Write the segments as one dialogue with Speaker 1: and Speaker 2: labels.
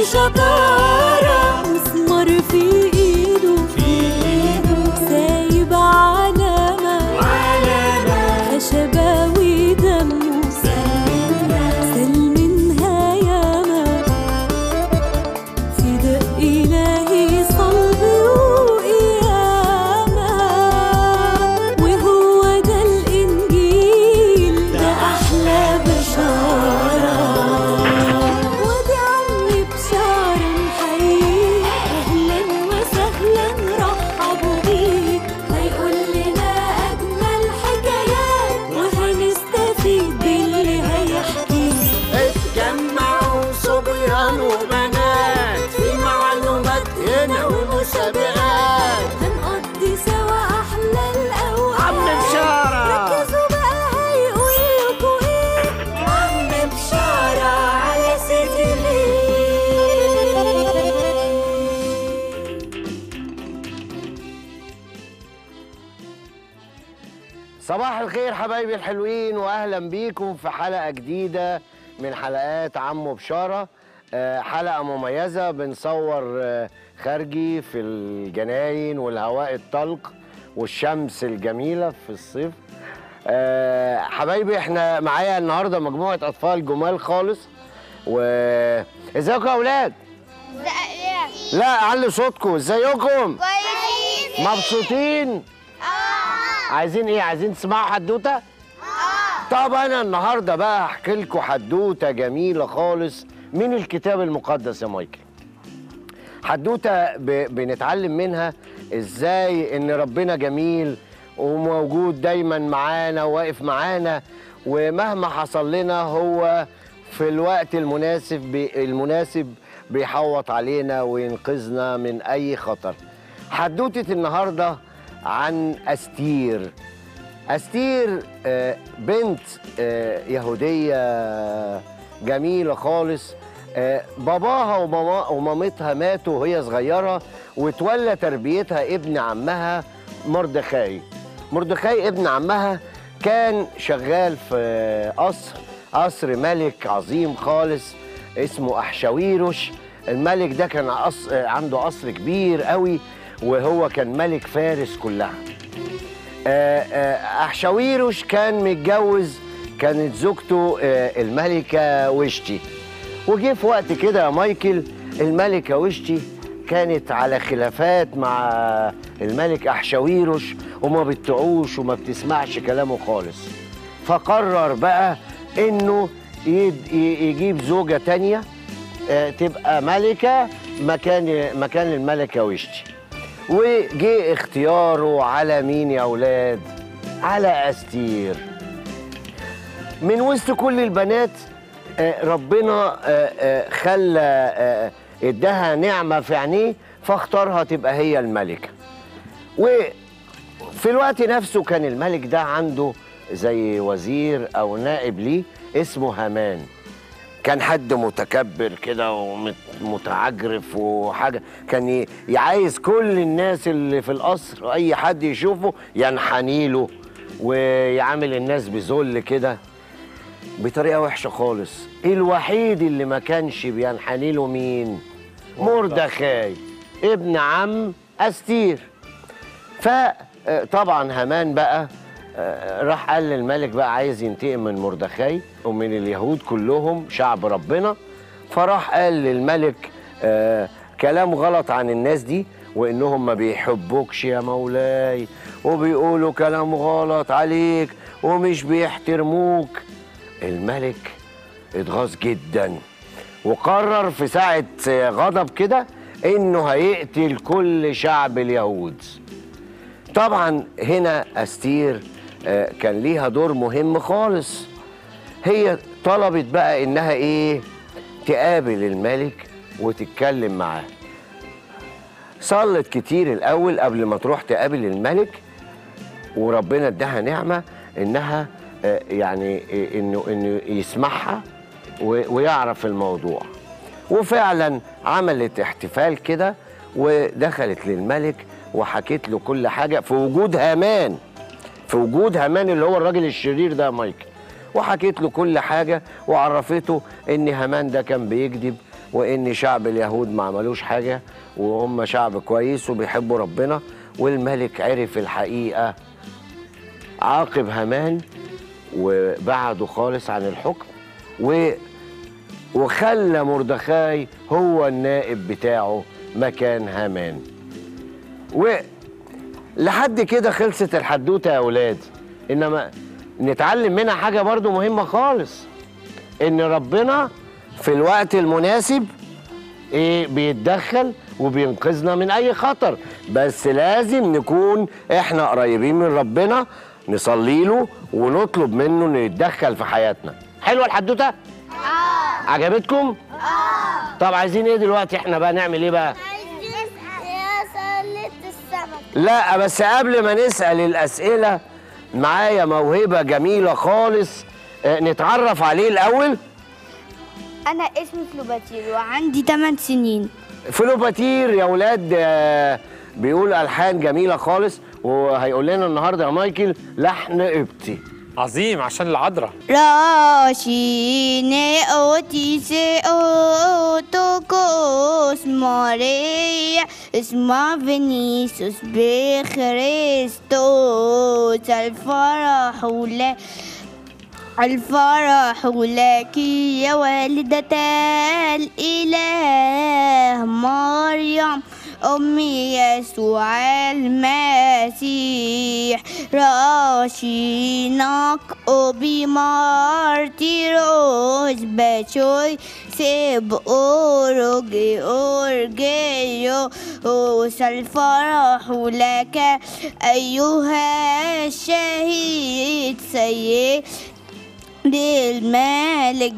Speaker 1: بشطارة مسمار في ايده
Speaker 2: في ايده
Speaker 1: سايب علامة
Speaker 2: علامة
Speaker 1: خشبة ودمه سل منها ياما فداء إلهي صلب وقيامة وهو ده الإنجيل ده أحلى بشارة ودي عمي بشارة نحييه أهلا وسهلا رحبوا بيه هيقول لنا أجمل حكايات وهنستفيد باللي هيحكيه
Speaker 2: اتجمعوا صبيان وبنات في معلومات هنا ومسابقات
Speaker 1: هنقضي سوا أحلى الأوقات
Speaker 2: عم بشارة
Speaker 1: ركزوا بقى هيقول لكوا إيه عم بشارة على سيتي
Speaker 3: صباح الخير حبايبي الحلوين واهلا بيكم في حلقه جديده من حلقات عمو بشاره آه، حلقه مميزه بنصور آه، خارجي في الجناين والهواء الطلق والشمس الجميله في الصيف آه، حبايبي احنا معايا النهارده مجموعه اطفال جمال خالص و ازيكم يا اولاد لا علوا صوتكم ازيكم
Speaker 4: كويسين
Speaker 3: مبسوطين عايزين ايه عايزين تسمعوا حدوته طب انا النهارده بقى هحكي لكم حدوته جميله خالص من الكتاب المقدس يا مايكل حدوته ب... بنتعلم منها ازاي ان ربنا جميل وموجود دايما معانا وواقف معانا ومهما حصل لنا هو في الوقت المناسب بي... المناسب بيحوط علينا وينقذنا من اي خطر حدوته النهارده عن استير استير آه، بنت آه، يهوديه جميله خالص آه، باباها وماما ومامتها ماتوا وهي صغيره وتولى تربيتها ابن عمها مردخاي مردخاي ابن عمها كان شغال في قصر قصر ملك عظيم خالص اسمه احشاويروش الملك ده كان قص... عنده قصر كبير قوي وهو كان ملك فارس كلها آه، آه، أحشاويروش كان متجوز كانت زوجته آه، الملكة وشتي وجه في وقت كده يا مايكل الملكة وشتي كانت على خلافات مع الملك أحشاويروش وما بتطيعوش وما بتسمعش كلامه خالص فقرر بقى إنه يد- ي- يجيب زوجة تانية آه، تبقى ملكة مكان مكان الملكة وشتي وجه اختياره على مين يا اولاد على استير من وسط كل البنات آه، ربنا آه، آه، خلى آه، اداها نعمه في عينيه فاختارها تبقى هي الملكه وفي الوقت نفسه كان الملك ده عنده زي وزير او نائب ليه اسمه هامان كان حد متكبر كده ومتعجرف وحاجه كان ي- يعايز كل الناس اللي في القصر اي حد يشوفه ينحني له ويعامل الناس بذل كده بطريقه وحشه خالص الوحيد اللي ما كانش بينحني له مين مردخاي ابن عم استير فطبعا هامان بقى آه، راح قال للملك بقى عايز ينتقم من مردخاي ومن اليهود كلهم شعب ربنا فراح قال للملك آه، كلام غلط عن الناس دي وانهم ما بيحبوكش يا مولاي وبيقولوا كلام غلط عليك ومش بيحترموك الملك اتغاظ جدا وقرر في ساعة غضب كده انه هيقتل كل شعب اليهود طبعا هنا استير آه، كان ليها دور مهم خالص هي طلبت بقى انها ايه تقابل الملك وتتكلم معاه صلت كتير الاول قبل ما تروح تقابل الملك وربنا اداها نعمه انها آه، يعني آه، انه انه يسمعها و- ويعرف الموضوع وفعلا عملت احتفال كده ودخلت للملك وحكت له كل حاجه في وجود هامان في وجود هامان اللي هو الراجل الشرير ده يا مايكل وحكيت له كل حاجه وعرفته ان هامان ده كان بيكذب وان شعب اليهود ما عملوش حاجه وهم شعب كويس وبيحبوا ربنا والملك عرف الحقيقه عاقب هامان وبعده خالص عن الحكم و وخلى مردخاي هو النائب بتاعه مكان هامان ولحد كده خلصت الحدوته يا اولاد انما نتعلم منها حاجه برضو مهمه خالص ان ربنا في الوقت المناسب ايه بيتدخل وبينقذنا من اي خطر بس لازم نكون احنا قريبين من ربنا نصلي له ونطلب منه انه يتدخل في حياتنا حلوه الحدوته اه عجبتكم اه طب عايزين ايه دلوقتي احنا بقى نعمل ايه بقى
Speaker 1: يا سلة السمك
Speaker 3: لا بس قبل ما نسال الاسئله معايا موهبه جميله خالص اه، نتعرف عليه الاول
Speaker 4: أنا اسمي كليوباتير وعندي 8 سنين
Speaker 3: فلوباتير يا ولاد آه، بيقول الحان جميله خالص وهيقول لنا النهارده يا مايكل لحن قبطي
Speaker 5: عظيم عشان العذراء
Speaker 4: راشي نيوتي سيوتوكوس ماريا اسمع فينيسوس بخريستوس الفرح ولا الفرح لك يا والدة الإله مريم أمي يسوع المسيح راشينك أبي مارتيروس بشوي سيب أورجي أورجيو الفرح لك أيها الشهيد سيد للملك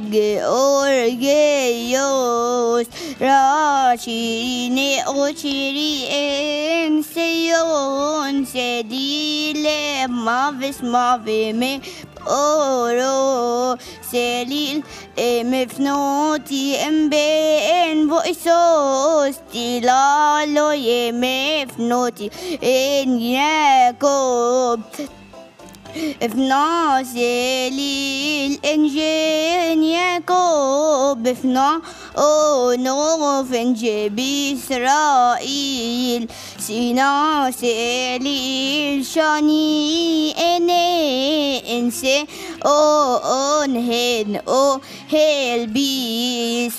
Speaker 4: أورجيوس راشيني أشري إن سيون سديل ما في اسمع في مي أورو سليل مفنوتي ام بين بويسوس تلالو يمفنوتي ان ياكوب افنا سليل انجين يعقوب افنا اونو فنج بإسرائيل سينا سليل شاني اني انسي او انهن او هيل بيس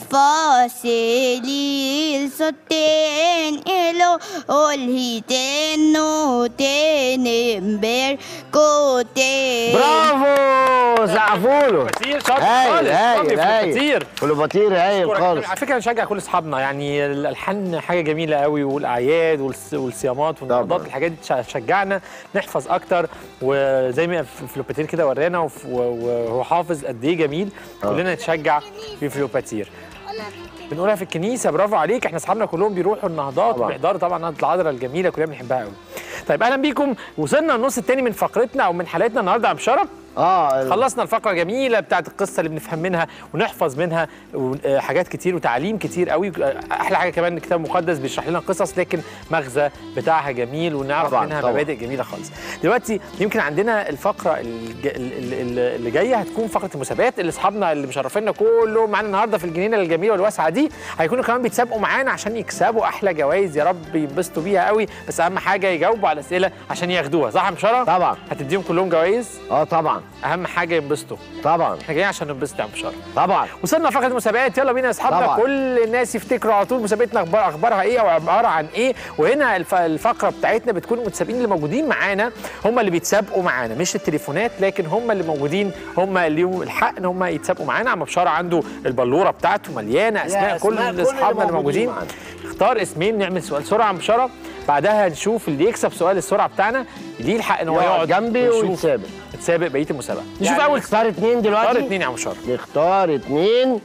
Speaker 4: فاسليل ستين الو الهيتين نوتين امبر كوتين
Speaker 3: برافو سقفوا له
Speaker 5: كتير شاطر
Speaker 3: هايل
Speaker 5: خالص
Speaker 3: هايل هايل
Speaker 5: كتير
Speaker 3: فلوباتير هايل خالص
Speaker 5: على فكره نشجع كل اصحابنا يعني الالحان حاجه جميله قوي والاعياد والس- والصيامات والنهضات
Speaker 3: طبعاً.
Speaker 5: الحاجات دي تش- تشجعنا نحفظ اكتر وزي ما ف- فلوباتير كده ورانا وف- و- وهو حافظ قد ايه جميل كلنا نتشجع في فلوباتير بنقولها في الكنيسه برافو عليك احنا اصحابنا كلهم بيروحوا النهضات
Speaker 3: طبعاً.
Speaker 5: وبيحضروا طبعا نهضه العذراء الجميله كلنا بنحبها قوي طيب اهلا بيكم وصلنا النص الثاني من فقرتنا او من حلقتنا النهارده يا بشرف
Speaker 3: اه ال-
Speaker 5: خلصنا الفقره جميله بتاعت القصه اللي بنفهم منها ونحفظ منها و- آه، حاجات كتير وتعليم كتير قوي آه، احلى حاجه كمان الكتاب المقدس بيشرح لنا قصص لكن مغزى بتاعها جميل ونعرف
Speaker 3: طبعاً،
Speaker 5: منها
Speaker 3: طبعاً.
Speaker 5: مبادئ جميله خالص دلوقتي يمكن عندنا الفقره الج... ال- ال- ال- اللي جايه هتكون فقره المسابقات اللي اصحابنا اللي مشرفينا كلهم معانا النهارده في الجنينه الجميله والواسعه دي هيكونوا كمان بيتسابقوا معانا عشان يكسبوا احلى جوائز يا رب ينبسطوا بيها قوي بس اهم حاجه يجاوبوا على الاسئله عشان ياخدوها صح يا مشرف
Speaker 3: طبعا
Speaker 5: هتديهم كلهم جوائز
Speaker 3: اه طبعا
Speaker 5: اهم حاجه ينبسطوا
Speaker 3: طبعا
Speaker 5: احنا جايين عشان ننبسط يا بشار
Speaker 3: طبعا
Speaker 5: وصلنا فقره المسابقات يلا بينا يا اصحابنا
Speaker 3: طبعاً.
Speaker 5: كل الناس يفتكروا على طول مسابقتنا اخبار اخبارها ايه او عباره عن ايه وهنا الف... الفقره بتاعتنا بتكون المتسابقين اللي موجودين معانا هم اللي بيتسابقوا معانا مش التليفونات لكن هم اللي موجودين هم اللي ليهم الحق ان هم يتسابقوا معانا عم بشار عنده البلوره بتاعته مليانه اسماء كل
Speaker 3: أسماء كل
Speaker 5: اصحابنا
Speaker 3: اللي
Speaker 5: اللي موجودين
Speaker 3: موجودين
Speaker 5: اختار اسمين نعمل سؤال سرعه عم بشاره بعدها نشوف اللي يكسب سؤال السرعه بتاعنا ليه الحق ان هو
Speaker 3: يقعد
Speaker 5: يقعد
Speaker 3: جنبي
Speaker 5: ونشوف
Speaker 3: ويتسابق
Speaker 5: يتسابق بقيه المسابقه نشوف
Speaker 3: يعني
Speaker 5: اول
Speaker 3: نختار اتنين دلوقتي
Speaker 5: اختار اتنين يا عم بشاره
Speaker 3: نختار اتنين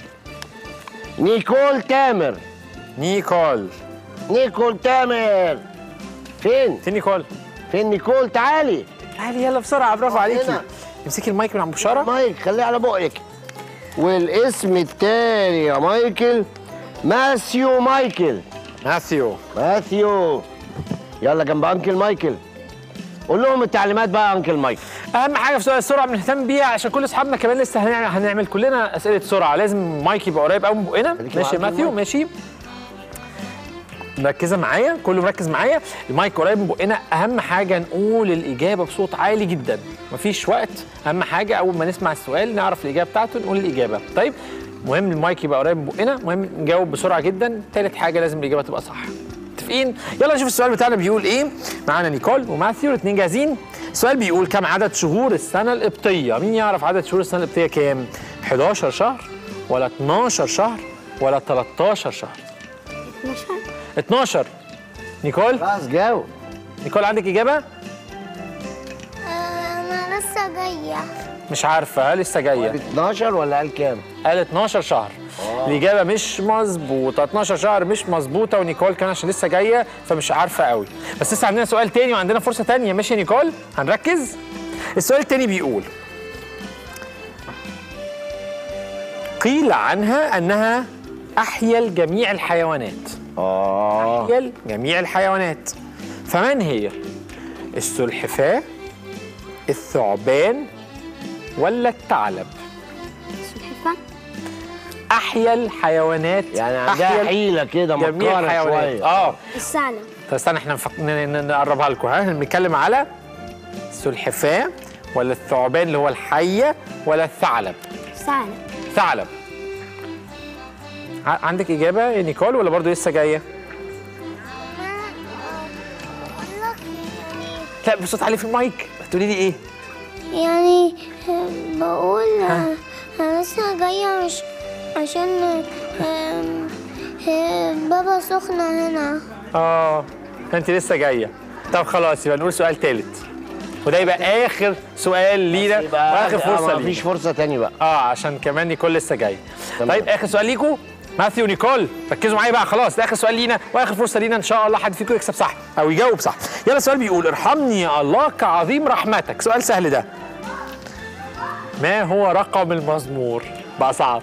Speaker 3: نيكول تامر
Speaker 5: نيكول
Speaker 3: نيكول تامر فين
Speaker 5: فين نيكول
Speaker 3: فين نيكول تعالي
Speaker 5: تعالي يلا بسرعه برافو عليكي
Speaker 3: هنا.
Speaker 5: امسكي المايك من عم بشاره
Speaker 3: مايك خليه على بقك والاسم التاني يا مايكل ماسيو مايكل
Speaker 5: ماثيو
Speaker 3: ماثيو يلا جنب انكل مايكل قول لهم التعليمات بقى يا انكل مايكل
Speaker 5: اهم حاجه في سؤال السرعه بنهتم بيها عشان كل اصحابنا كمان لسه هنعمل هنعمل كلنا اسئله سرعه لازم مايك يبقى قريب قوي من بقنا
Speaker 3: خليكي
Speaker 5: ماشي يا
Speaker 3: معاك
Speaker 5: ماثيو
Speaker 3: المايك.
Speaker 5: ماشي مركزه معايا كله مركز معايا المايك قريب من بقنا اهم حاجه نقول الاجابه بصوت عالي جدا مفيش وقت اهم حاجه اول ما نسمع السؤال نعرف الاجابه بتاعته نقول الاجابه طيب مهم المايك يبقى قريب من بقنا مهم نجاوب بسرعه جدا تالت حاجه لازم الاجابه تبقى صح متفقين يلا نشوف السؤال بتاعنا بيقول ايه معانا نيكول وماثيو الاثنين جاهزين السؤال بيقول كم عدد شهور السنه القبطيه مين يعرف عدد شهور السنه القبطيه كام 11 شهر ولا 12 شهر ولا 13 شهر 12 نيكول
Speaker 3: خلاص جاوب
Speaker 5: نيكول عندك اجابه
Speaker 6: انا لسه جايه
Speaker 5: مش عارفه لسه جايه
Speaker 3: 12 ولا قال كام؟
Speaker 5: قال 12 شهر الاجابه مش مظبوطه 12 شهر مش مظبوطه ونيكول كان عشان لسه جايه فمش عارفه قوي بس لسه عندنا سؤال تاني وعندنا فرصه تانية ماشي يا نيكول هنركز السؤال التاني بيقول قيل عنها انها احيل جميع الحيوانات
Speaker 3: اه
Speaker 5: احيل جميع الحيوانات فمن هي السلحفاه الثعبان ولا الثعلب
Speaker 4: سلحفاة
Speaker 5: احيا الحيوانات
Speaker 3: يعني عندها حيله كده
Speaker 5: جميع
Speaker 3: مكاره
Speaker 5: الحيوانات
Speaker 3: شويه
Speaker 5: اه
Speaker 4: الثعلب
Speaker 5: طب استنى احنا نفق... ن- ن- نقربها لكم ها بنتكلم على السلحفاه ولا الثعبان اللي هو الحيه ولا الثعلب
Speaker 4: الثعلب
Speaker 5: ثعلب ع- عندك اجابه يا نيكول ولا برضو لسه جايه
Speaker 6: بقول لك يعني
Speaker 5: لا بصوت عالي في المايك هتقولي لي ايه
Speaker 6: يعني بقول انا لسه جايه مش عشان آم، آم، بابا سخنه هنا
Speaker 5: اه انت لسه جايه طب خلاص يبقى نقول سؤال ثالث وده يبقى اخر سؤال لينا واخر فرصه
Speaker 3: ما
Speaker 5: لينا
Speaker 3: فيش فرصه تاني بقى
Speaker 5: اه عشان كمان نيكول لسه جاي
Speaker 3: تمام.
Speaker 5: طيب اخر سؤال ليكم ماثيو ونيكول ركزوا معايا بقى خلاص ده اخر سؤال لينا واخر فرصه لينا ان شاء الله حد فيكم يكسب صح او يجاوب صح يلا السؤال بيقول ارحمني يا الله كعظيم رحمتك سؤال سهل ده ما هو رقم المزمور بقى صعب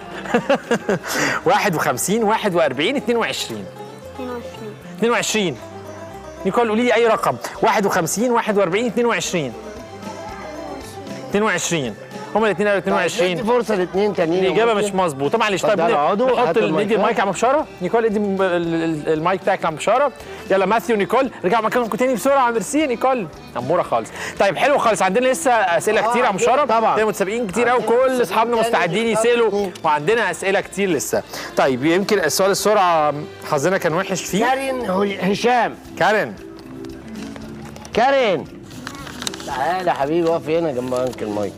Speaker 5: 51 41 22
Speaker 4: 22
Speaker 5: 22 نيكول قولي لي اي رقم 51 41 22 22 هما الاثنين قالوا 22
Speaker 3: ادي فرصه الاثنين تانيين
Speaker 5: الاجابه
Speaker 3: ممكن.
Speaker 5: مش مظبوطه معلش طيب
Speaker 3: اتفضل اقعدوا،
Speaker 5: نحط
Speaker 3: هاتوا
Speaker 5: ال- ندي
Speaker 3: المايكات.
Speaker 5: المايك على بشاره نيكول ادي م- ال- ال- المايك بتاعك على بشاره يلا ماثيو نيكول رجعوا مكانكم تاني بسرعه ميرسي نيكول اموره خالص طيب حلو خالص عندنا لسه اسئله
Speaker 3: آه،
Speaker 5: كتير على
Speaker 3: عندنا
Speaker 5: بشاره
Speaker 3: طبعاً.
Speaker 5: عندنا متسابقين كتير قوي
Speaker 3: عندنا
Speaker 5: كل
Speaker 3: متسابقين
Speaker 5: اصحابنا
Speaker 3: تاني
Speaker 5: مستعدين
Speaker 3: بيختاروا
Speaker 5: يسالوا
Speaker 3: اتنين.
Speaker 5: وعندنا اسئله كتير لسه طيب يمكن السؤال السرعه حظنا كان وحش فيه
Speaker 3: كارين هو- هشام
Speaker 5: كارين
Speaker 3: كارين تعالى يا حبيبي اقف هنا جنب انكل مايكل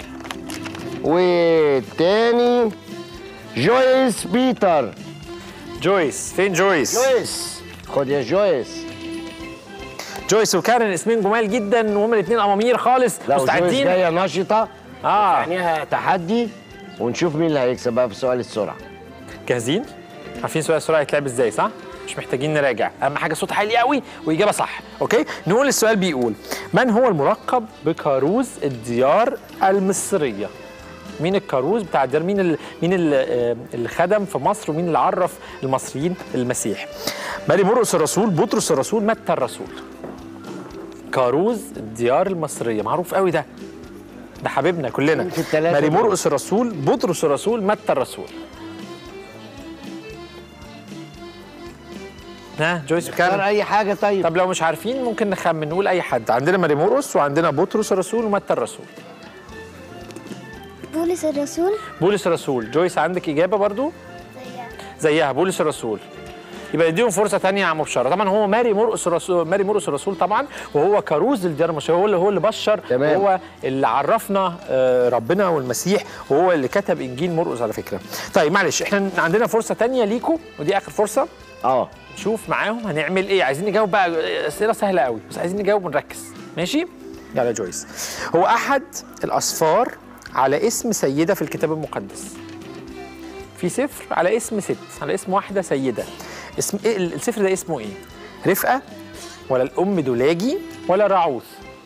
Speaker 3: والتاني جويس بيتر
Speaker 5: جويس فين جويس
Speaker 3: جويس خد يا جويس
Speaker 5: جويس وكارين اسمين جمال جدا وهما الاثنين امامير خالص
Speaker 3: لو جويس
Speaker 5: مستعدين
Speaker 3: جايه نشطه
Speaker 5: اه
Speaker 3: يعني تحدي ونشوف مين اللي هيكسب بقى في سؤال السرعه
Speaker 5: جاهزين؟ عارفين سؤال السرعه هيتلعب ازاي صح؟ مش محتاجين نراجع، اهم حاجه صوت عالي قوي واجابه صح، اوكي؟ نقول السؤال بيقول من هو الملقب بكاروز الديار المصريه؟ مين الكاروز بتاع الديار؟ مين ال... مين ال... آه، اللي خدم في مصر ومين اللي عرف المصريين المسيح؟ ماري مرقس الرسول، بطرس الرسول، متى الرسول. كاروز الديار المصريه، معروف قوي ده. ده حبيبنا كلنا.
Speaker 3: في التلاتة
Speaker 5: ماري
Speaker 3: دول.
Speaker 5: مرقس الرسول، بطرس الرسول، متى الرسول. ها جويس
Speaker 3: اختار
Speaker 5: وكارن
Speaker 3: اي حاجه طيب
Speaker 5: طب لو مش عارفين ممكن نخمن نقول اي حد عندنا ماري مرقس وعندنا بطرس الرسول ومتى الرسول
Speaker 6: بولس الرسول
Speaker 5: بولس الرسول جويس عندك اجابه برضو زيها بولس الرسول يبقى نديهم فرصه ثانيه يا عم بشاره طبعا هو ماري مرقس الرسول ماري مرقس الرسول طبعا وهو كروز الديار المصريه هو اللي هو اللي بشر
Speaker 3: تمام.
Speaker 5: وهو اللي عرفنا آه، ربنا والمسيح وهو اللي كتب انجيل مرقس على فكره طيب معلش احنا عندنا فرصه ثانيه ليكم ودي اخر فرصه
Speaker 3: اه
Speaker 5: نشوف معاهم هنعمل ايه عايزين نجاوب بقى اسئله سهله قوي بس عايزين نجاوب ونركز ماشي يلا جويس هو احد الاصفار على اسم سيده في الكتاب المقدس في سفر على اسم ست على اسم واحده سيده اسم ايه السفر ده اسمه ايه رفقه ولا الام دولاجي ولا راعوث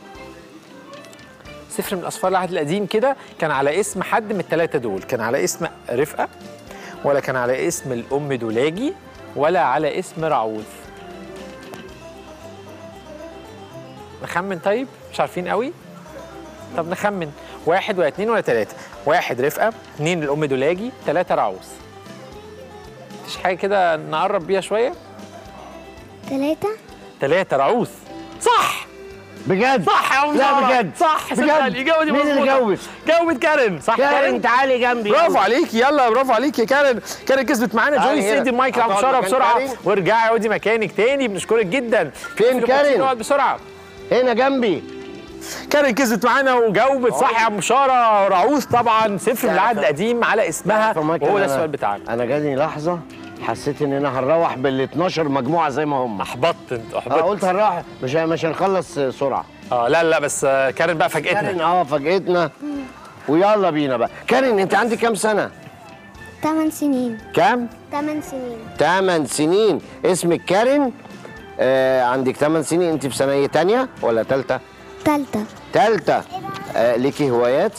Speaker 5: سفر من الاسفار العهد القديم كده كان على اسم حد من الثلاثه دول كان على اسم رفقه ولا كان على اسم الام دولاجي ولا على اسم راعوث نخمن طيب مش عارفين قوي طب نخمن واحد ولا اتنين ولا تلاته واحد رفقه اتنين الام دولاجي تلاته رعوز مفيش حاجه كده نقرب بيها شويه
Speaker 6: ثلاثة
Speaker 5: تلاته رعوز صح
Speaker 3: بجد
Speaker 5: صح يا ام
Speaker 3: لا
Speaker 5: سارة.
Speaker 3: بجد
Speaker 5: صح
Speaker 3: بجد
Speaker 5: صدق الاجابه دي
Speaker 3: مين اللي
Speaker 5: مظبوطة.
Speaker 3: جاوب
Speaker 5: جاوبت كارين صح
Speaker 3: كارين تعالي جنبي
Speaker 5: برافو عليك يلا برافو عليك يا كارين كارين كسبت معانا
Speaker 3: تعالي
Speaker 5: جوي
Speaker 3: هنا.
Speaker 5: سيدي المايك على
Speaker 3: هتقعد
Speaker 5: بسرعه
Speaker 3: مكان
Speaker 5: بسرعه
Speaker 3: كارين؟
Speaker 5: وارجعي اقعدي مكانك تاني بنشكرك جدا
Speaker 3: فين كارين؟
Speaker 5: اقعد بسرعه
Speaker 3: هنا جنبي
Speaker 5: كارين كسبت معانا وجاوبت صح يا ام بشاره رعوز طبعا صفر من العهد القديم على اسمها
Speaker 3: فمايكل
Speaker 5: وهو ده
Speaker 3: أنا-
Speaker 5: السؤال بتاعنا
Speaker 3: انا جاني لحظه حسيت ان انا هنروح بال 12 مجموعه زي ما هم
Speaker 5: احبطت انت
Speaker 3: اه
Speaker 5: احبطت
Speaker 3: قلت هنروح مش مش هنخلص سرعه
Speaker 5: اه لا لا بس آه، كارين بقى
Speaker 3: كارين
Speaker 5: فاجئتنا
Speaker 3: اه فاجئتنا ويلا بينا بقى كارين انت عندك كام سنه
Speaker 6: ثمان سنين
Speaker 3: كام
Speaker 6: ثمان سنين
Speaker 3: 8 سنين اسمك كارين آه عندك 8 سنين انت في سنه تانية ولا ثالثه
Speaker 6: ثالثة
Speaker 3: ثالثه آه ليكي هوايات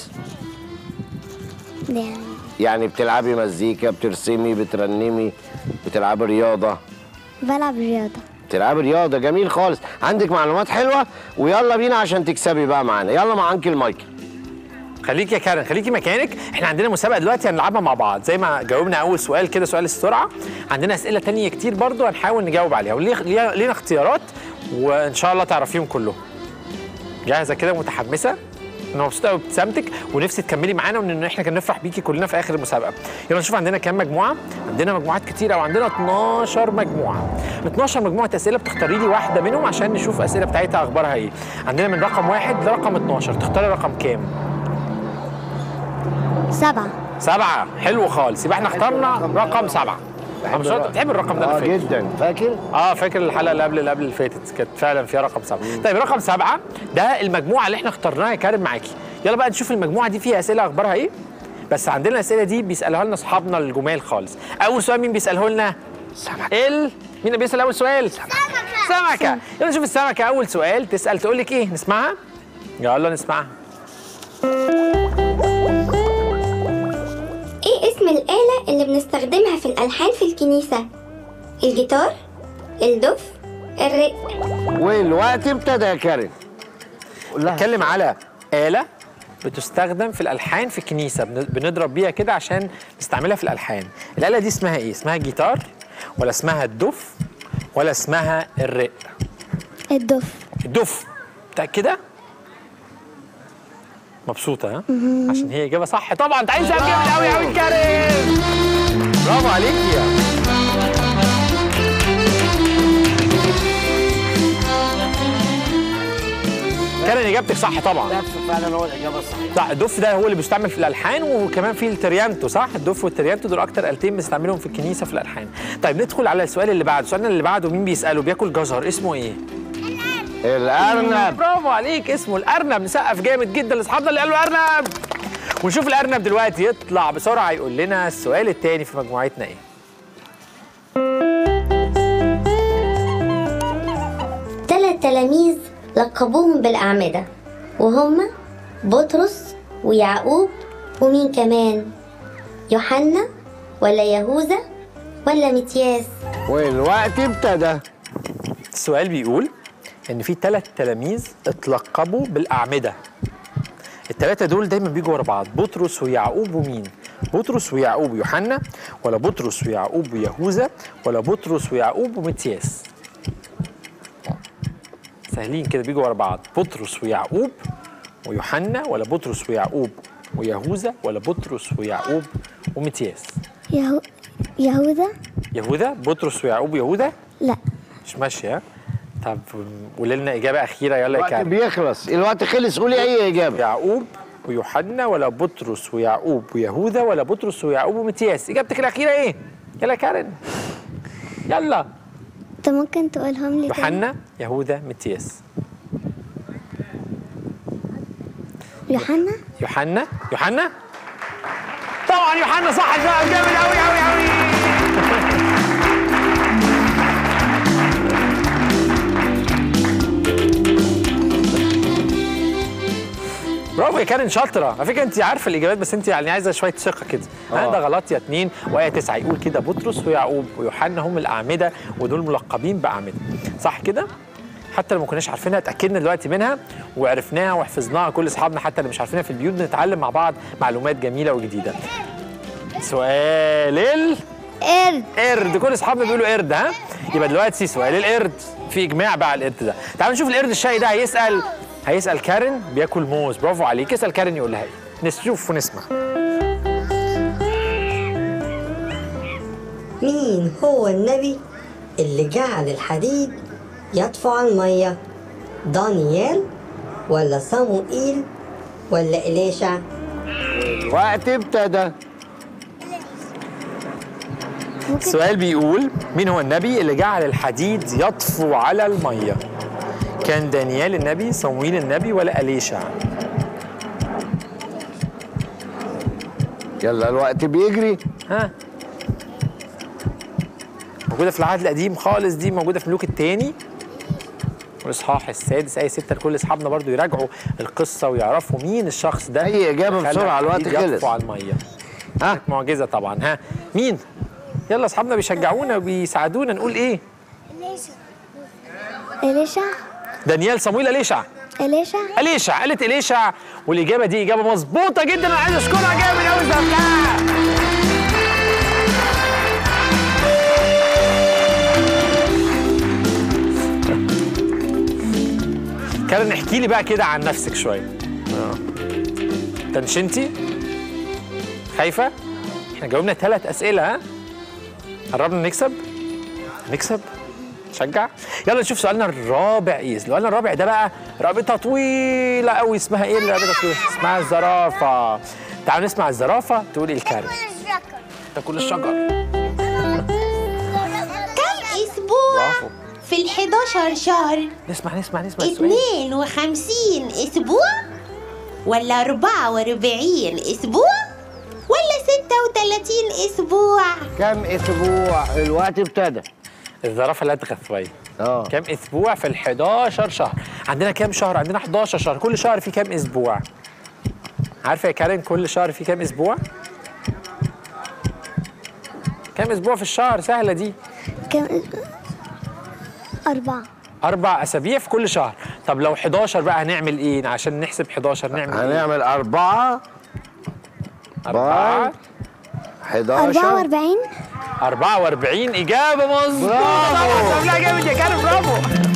Speaker 6: يعني
Speaker 3: يعني بتلعبي مزيكا بترسمي بترنمي بتلعبي رياضه
Speaker 6: بلعب رياضة
Speaker 3: تلعبي رياضه جميل خالص عندك معلومات حلوه ويلا بينا عشان تكسبي بقى معانا يلا مع انكل مايكل
Speaker 5: خليكي يا كارين خليكي مكانك احنا عندنا مسابقه دلوقتي هنلعبها مع بعض زي ما جاوبنا اول سؤال كده سؤال السرعه عندنا اسئله تانية كتير برضو هنحاول نجاوب عليها ولينا لينا اختيارات وان شاء الله تعرفيهم كلهم جاهزه كده متحمسه انا مبسوطه قوي بابتسامتك ونفسي تكملي معانا وان احنا كان نفرح بيكي كلنا في اخر المسابقه يلا نشوف عندنا كام مجموعه عندنا مجموعات كتير او عندنا 12 مجموعه 12 مجموعه اسئله بتختاري لي واحده منهم عشان نشوف الاسئله بتاعتها اخبارها ايه عندنا من رقم واحد لرقم 12 تختاري رقم كام
Speaker 6: سبعة
Speaker 5: سبعة حلو خالص يبقى احنا اخترنا رقم سبعة انا مش عارف- بتحب الرقم ده
Speaker 3: اه
Speaker 5: اللي فات
Speaker 3: جدا فاكر
Speaker 5: اه فاكر الحلقه اللي قبل اللي قبل اللي فاتت كانت فعلا فيها رقم سبعة طيب رقم سبعة ده المجموعه اللي احنا اخترناها يا كارم معاكي يلا بقى نشوف المجموعه دي فيها اسئله اخبارها ايه بس عندنا الاسئله دي بيسالوها لنا اصحابنا الجمال خالص اول سؤال مين بيساله لنا
Speaker 3: سمكة.
Speaker 5: ال مين اللي بيسال اول سؤال سمكه سمكه يلا نشوف السمكه اول سؤال تسال تقول لك ايه نسمعها يلا نسمعها
Speaker 7: ايه اسم الآلة اللي بنستخدمها في الألحان في الكنيسة؟ الجيتار؟ الدف؟ الرق؟
Speaker 3: والوقت ابتدى يا كارين قول لها
Speaker 5: بنتكلم على آلة بتستخدم في الألحان في الكنيسة بن- بنضرب بيها كده عشان نستعملها في الألحان الآلة دي اسمها إيه؟ اسمها جيتار ولا اسمها الدف ولا اسمها الرق
Speaker 6: الدف
Speaker 5: الدف متأكدة؟ مبسوطة ها؟ عشان هي إجابة صح طبعا أنت عايز جامد أوي أوي كريم برافو عليكي يا كارين إجابتك صح طبعا
Speaker 3: فعلا هو الاجابه الصحيحه
Speaker 5: صح الدف ده هو اللي بيستعمل في الالحان وكمان في التريانتو صح الدف والتريانتو دول اكتر التين بنستعملهم في الكنيسه في الالحان طيب ندخل على السؤال اللي بعده سؤالنا اللي بعده مين بيساله بياكل جزر اسمه ايه
Speaker 3: الارنب
Speaker 5: برافو عليك اسمه الارنب نسقف جامد جدا لاصحابنا اللي قالوا ارنب ونشوف الارنب دلوقتي يطلع بسرعه يقول لنا السؤال الثاني في مجموعتنا ايه
Speaker 7: ثلاث تلاميذ لقبوهم بالأعمدة وهم بطرس ويعقوب ومين كمان؟ يوحنا ولا يهوذا ولا متياس؟
Speaker 3: والوقت ابتدى
Speaker 5: السؤال بيقول ان في ثلاث تلاميذ اتلقبوا بالاعمده الثلاثه دول دايما بيجوا ورا بعض بطرس ويعقوب ومين بطرس ويعقوب ويوحنا ولا بطرس ويعقوب ويهوذا ولا بطرس ويعقوب ومتياس سهلين كده بيجوا ورا بعض بطرس ويعقوب ويوحنا ولا بطرس ويعقوب ويهوذا ولا بطرس ويعقوب ومتياس
Speaker 6: يهو... يهوذا
Speaker 5: يهوذا بطرس ويعقوب ويهوذا
Speaker 6: لا
Speaker 5: مش ماشيه ها؟ طب قولي لنا اجابه اخيره يلا يا
Speaker 3: الوقت
Speaker 5: كارم
Speaker 3: بيخلص الوقت خلص قولي اي اجابه
Speaker 5: يعقوب ويوحنا ولا بطرس ويعقوب ويهوذا ولا بطرس ويعقوب ومتياس اجابتك الاخيره ايه يلا يا كارن يلا
Speaker 6: انت ممكن تقولهم لي تاني؟
Speaker 5: يوحنا يهوذا متياس
Speaker 6: يوحنا
Speaker 5: يوحنا يوحنا طبعا يوحنا صح الجواب جامد قوي قوي قوي برافو يا كارن شاطره على فكره انت عارفه الاجابات بس انت يعني عايزه شويه ثقه كده انا ده غلط يا اتنين وايه تسعه يقول كده بطرس ويعقوب ويوحنا هم الاعمده ودول ملقبين باعمده صح كده حتى لو ما كناش عارفينها اتاكدنا دلوقتي منها وعرفناها وحفظناها كل اصحابنا حتى اللي مش عارفينها في البيوت بنتعلم مع بعض معلومات جميله وجديده سؤال ال
Speaker 6: قرد
Speaker 5: قرد كل اصحابنا بيقولوا قرد ها يبقى دلوقتي سؤال القرد في اجماع بقى على القرد ده تعالوا نشوف القرد الشقي ده هيسال هيسال كارن بياكل موز برافو عليك اسال كارن يقول لها ايه نشوف ونسمع
Speaker 8: مين هو النبي اللي جعل الحديد يطفو على المية دانيال ولا صموئيل ولا إليشع
Speaker 3: الوقت ابتدى
Speaker 5: السؤال بيقول مين هو النبي اللي جعل الحديد يطفو على الميه كان دانيال النبي صمويل النبي ولا أليشع
Speaker 3: يلا الوقت بيجري
Speaker 5: ها موجودة في العهد القديم خالص دي موجودة في ملوك التاني والإصحاح السادس أي ستة لكل أصحابنا برضو يراجعوا القصة ويعرفوا مين الشخص ده
Speaker 3: أي إجابة
Speaker 5: خلى
Speaker 3: بسرعة، الوقت
Speaker 5: الحديد
Speaker 3: خلص.
Speaker 5: يطفو على المية
Speaker 3: ها
Speaker 5: معجزة طبعا ها مين؟ يلا أصحابنا بيشجعونا وبيساعدونا نقول إيه؟
Speaker 6: إليشع
Speaker 5: دانيال صمويل أليشع
Speaker 6: إليشع
Speaker 5: أليشع قالت أليشع والإجابة دي إجابة مظبوطة جدا أنا عايز أشكرها جامد أوي زبدها كارن احكي لي بقى كده عن نفسك شوية تنشنتي خايفة احنا جاوبنا ثلاث أسئلة ها قربنا نكسب نكسب شجع يلا نشوف سؤالنا الرابع ايه سؤالنا الرابع ده بقى رابطه طويله قوي اسمها ايه الرابطه طويله اسمها الزرافه تعالوا نسمع الزرافه تقول ايه الكلمه تاكل الشجر
Speaker 9: كم أسبوع
Speaker 5: برافو
Speaker 9: في ال 11 شهر؟
Speaker 5: نسمع نسمع نسمع السؤال
Speaker 9: 52 أسبوع؟ ولا 44 أسبوع؟ ولا 36 أسبوع؟
Speaker 3: كم اسبوع الوقت ابتدى
Speaker 5: الزرافه اللي هتخف شويه
Speaker 3: اه
Speaker 5: كام اسبوع في ال 11 شهر عندنا كام شهر عندنا 11 شهر كل شهر فيه كام اسبوع عارفه يا كارين كل شهر فيه كام اسبوع كام اسبوع في الشهر سهله دي
Speaker 6: كم أربعة
Speaker 5: اربع اسابيع في كل شهر طب لو 11 بقى هنعمل ايه عشان نحسب 11 نعمل ايه
Speaker 3: هنعمل أربعة
Speaker 5: أربعة
Speaker 6: 44
Speaker 3: 11
Speaker 5: 44 إجابة مظبوطة
Speaker 3: برافو.
Speaker 5: طبعا لا جامد يا كارين برافو